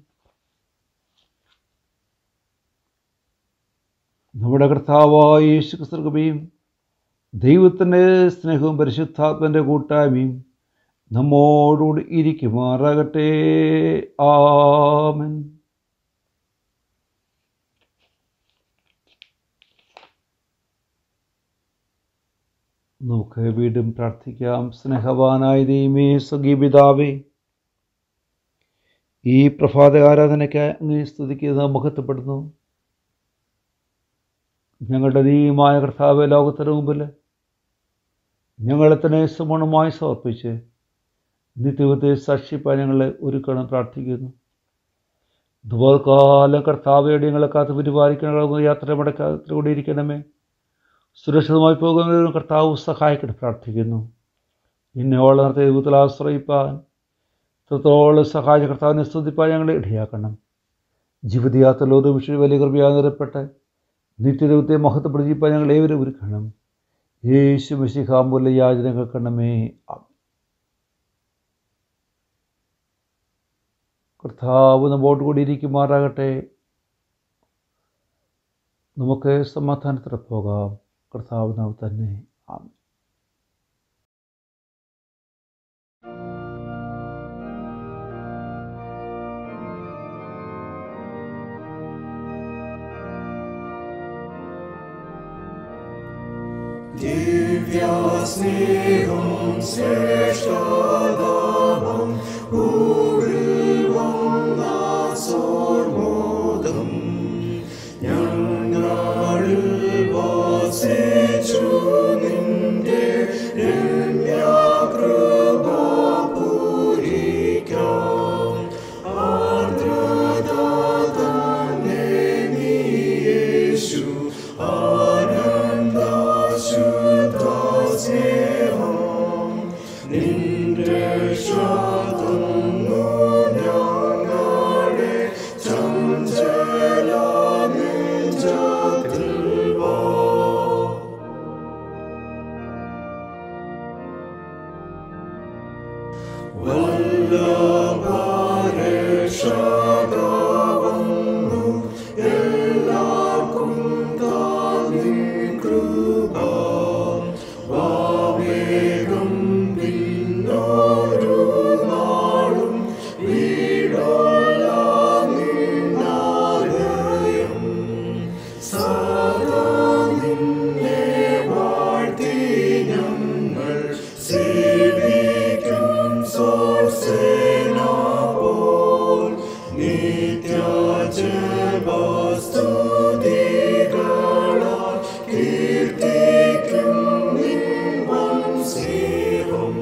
S1: നമ്മുടെ കർത്താവായ യേശു ക്രിസ്തു കൃപയും ദൈവത്തിൻ്റെ സ്നേഹവും പരിശുദ്ധാത്മൻ്റെ കൂട്ടായ്മയും നമ്മോടുകൂടി ഇരിക്കുമാറാകട്ടെ ആമൻ നമുക്ക് വീണ്ടും പ്രാർത്ഥിക്കാം സ്നേഹവാനായ ദൈവമേ സ്വഗീപിതാവേ ഈ പ്രഭാത ആരാധനയ്ക്ക് അങ്ങേ സ്തുതിക്കുന്നത് മഹത്വപ്പെടുന്നു ഞങ്ങളുടെ ദൈവമായ കർത്താവ് ലോകത്തിന് മുമ്പിൽ ഞങ്ങളെ തന്നെ സമൂണമായി സമർപ്പിച്ച് നിത്യത്തെ സാക്ഷിപ്പാൻ ഞങ്ങളെ ഒരുക്കണം പ്രാർത്ഥിക്കുന്നു ദുബോകാലം കർത്താവയുടെ ഞങ്ങളെ കാത്ത് പരിപാലിക്കണമെന്ന് യാത്ര മടക്കാത്തിലൂടെ ഇരിക്കണമേ സുരക്ഷിതമായി പോകുന്നതിനും കർത്താവ് സഹായിക്കണം പ്രാർത്ഥിക്കുന്നു ഇന്നോളം നടത്തിയ ദൈവത്തിൽ ആശ്രയിപ്പാൻ ഇത്രത്തോളം സഹായിച്ച കർത്താവിനെ സ്തുതിപ്പാൻ ഞങ്ങളെ ഇടയാക്കണം ജീവിതയാത്ര ലോക വിഷയ വലിയ കൃപയാ നിറപ്പെട്ട് നിത്യദൈവത്തെ മഹത്വപ്പെടുത്തിപ്പാൻ ഞങ്ങൾ ഏവരും ഒരുക്കണം യേശു മിശിഹാമ്പുല്ല യാചന കേൾക്കണമേ ആമേൻ. കർത്താവ് നമ്മോട് കൂടി ഇരിക്കുമാറാകട്ടെ നമുക്ക് സമാധാനത്തിൽ പോകാം കർത്താവ് നാം തന്നെ ആമേൻ
S6: ദിവ്യാസ്നേഹം ശ്രേഷ്ഠതമം ഉള്ളിൽ വന്നാസോർമോദം ഞങ്ങളിൽ വസിച്ചു നിന്റെ രമ്യാകൃപ പൂരിക്കാം സർവസ്തുതികളാൽ കീർത്തിക്കും നിൻ വൻ സ്നേഹം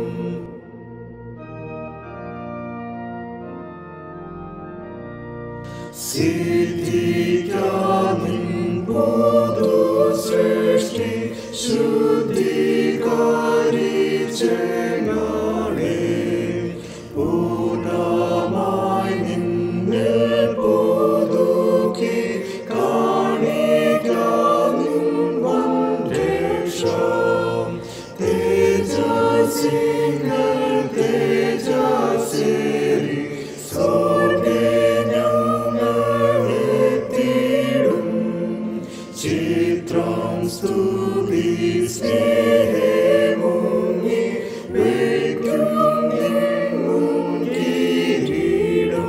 S6: സിദ്ധിക്കാനിൻ പൊതു സൃഷ്ടി ശുദ്ധീകരിച്ചെങ്ങാണേ പൂർണ്ണമായി നിന്നിൽ പുതുക്കി കാണിക്കാനിൻ വൻ രക്ഷ തേജസ്സിങ്ങൾ തേജസ്സേറി സ്വർഗേ ഞങ്ങളെത്തിയിടും ചിത്രം സ്തുതി സ്നേഹമുങ്ങി വയ്ക്കും നിന്നും കിരീടം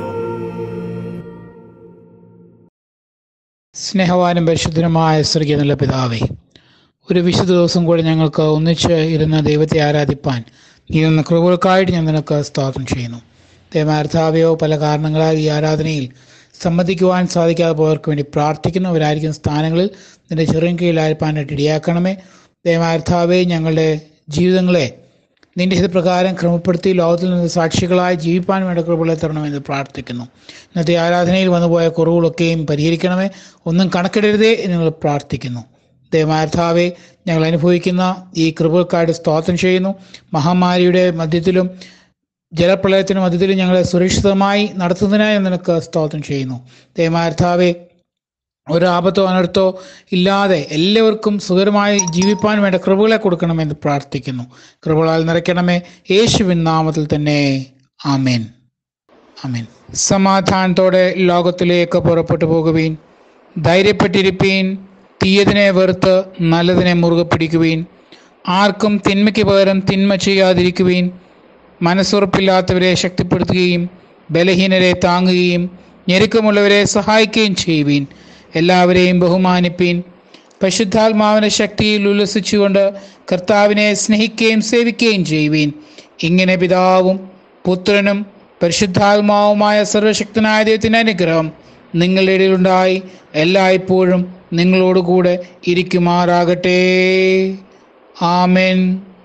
S5: സ്നേഹവാനും പരിശുദ്ധനുമായ സ്വർഗീയ നല്ല പിതാവേ ഒരു വിശുദ്ധ ദിവസം കൂടി ഞങ്ങൾക്ക് ഒന്നിച്ച് ഇരുന്ന ദൈവത്തെ ആരാധിപ്പാൻ നീ തന്ന കൃപകൾക്കായിട്ട് ഞാൻ നിനക്ക് സ്തോത്രം ചെയ്യുന്നു ദൈവാർത്ഥാവയോ പല കാരണങ്ങളാൽ ഈ ആരാധനയിൽ സംബന്ധിക്കുവാൻ സാധിക്കാതെ പോയവർക്ക് വേണ്ടി പ്രാർത്ഥിക്കുന്നവരായിരിക്കുന്ന സ്ഥാനങ്ങളിൽ നിന്റെ ചെറിയ കീഴിലായിരിക്കാനായിട്ട് ഇടയാക്കണമേ ദൈവാർത്ഥാവേ ഞങ്ങളുടെ ജീവിതങ്ങളെ നിന്റെ ഹിതപ്രകാരം ക്രമപ്പെടുത്തി ലോകത്തിൽ നിന്ന് സാക്ഷികളായി ജീവിപ്പാൻ വേണ്ട കൃപകളെ തരണമെന്ന് പ്രാർത്ഥിക്കുന്നു ഇന്നത്തെ ആരാധനയിൽ വന്നുപോയ കുറവുകളൊക്കെയും പരിഹരിക്കണമേ ഒന്നും കണക്കിടരുതേ എന്ന് ഞങ്ങൾ പ്രാർത്ഥിക്കുന്നു ദൈവമാർത്ഥാവെ ഞങ്ങൾ അനുഭവിക്കുന്ന ഈ കൃപകൾക്കായിട്ട് സ്തോത്രം ചെയ്യുന്നു മഹാമാരിയുടെ മധ്യത്തിലും ജലപ്രളയത്തിന് മധ്യത്തിലും ഞങ്ങളെ സുരക്ഷിതമായി നടത്തുന്നതിനായി നിനക്ക് സ്തോത്രം ചെയ്യുന്നു ദൈവമാർത്ഥാവെ ഒരു ആപത്തോ അനർത്ഥോ ഇല്ലാതെ എല്ലാവർക്കും സുഖകരമായി ജീവിപ്പാൻ വേണ്ട കൃപകളെ കൊടുക്കണമെന്ന് പ്രാർത്ഥിക്കുന്നു കൃപകളാൽ നിറയ്ക്കണമേ യേശുവിൻ നാമത്തിൽ തന്നെ ആമേൻ ആമേൻ സമാധാനത്തോടെ ലോകത്തിലേക്ക് പുറപ്പെട്ടു പോകുവീൻ ധൈര്യപ്പെട്ടിരിപ്പീൻ തീയതിനെ വെറുത്ത് നല്ലതിനെ മുറുകെ പിടിക്കുവീൻ ആർക്കും തിന്മയ്ക്ക് പകരം തിന്മ ചെയ്യാതിരിക്കുവീൻ മനസ്സുറപ്പില്ലാത്തവരെ ശക്തിപ്പെടുത്തുകയും ബലഹീനരെ താങ്ങുകയും ഞെരുക്കമുള്ളവരെ സഹായിക്കുകയും ചെയ്യുവീൻ എല്ലാവരെയും ബഹുമാനിപ്പീൻ പരിശുദ്ധാത്മാവിന്റെ ശക്തിയിൽ ഉല്ലസിച്ചുകൊണ്ട് കർത്താവിനെ സ്നേഹിക്കുകയും സേവിക്കുകയും ചെയ്യുവീൻ ഇങ്ങനെ പിതാവും പുത്രനും പരിശുദ്ധാത്മാവുമായ സർവശക്തനായ ദൈവത്തിൻ്റെ അനുഗ്രഹം നിങ്ങളുടെ ഇടയിലുണ്ടായി എല്ലായ്പ്പോഴും നിങ്ങളോടുകൂടെ ഇരിക്കുമാറാകട്ടെ ആമേൻ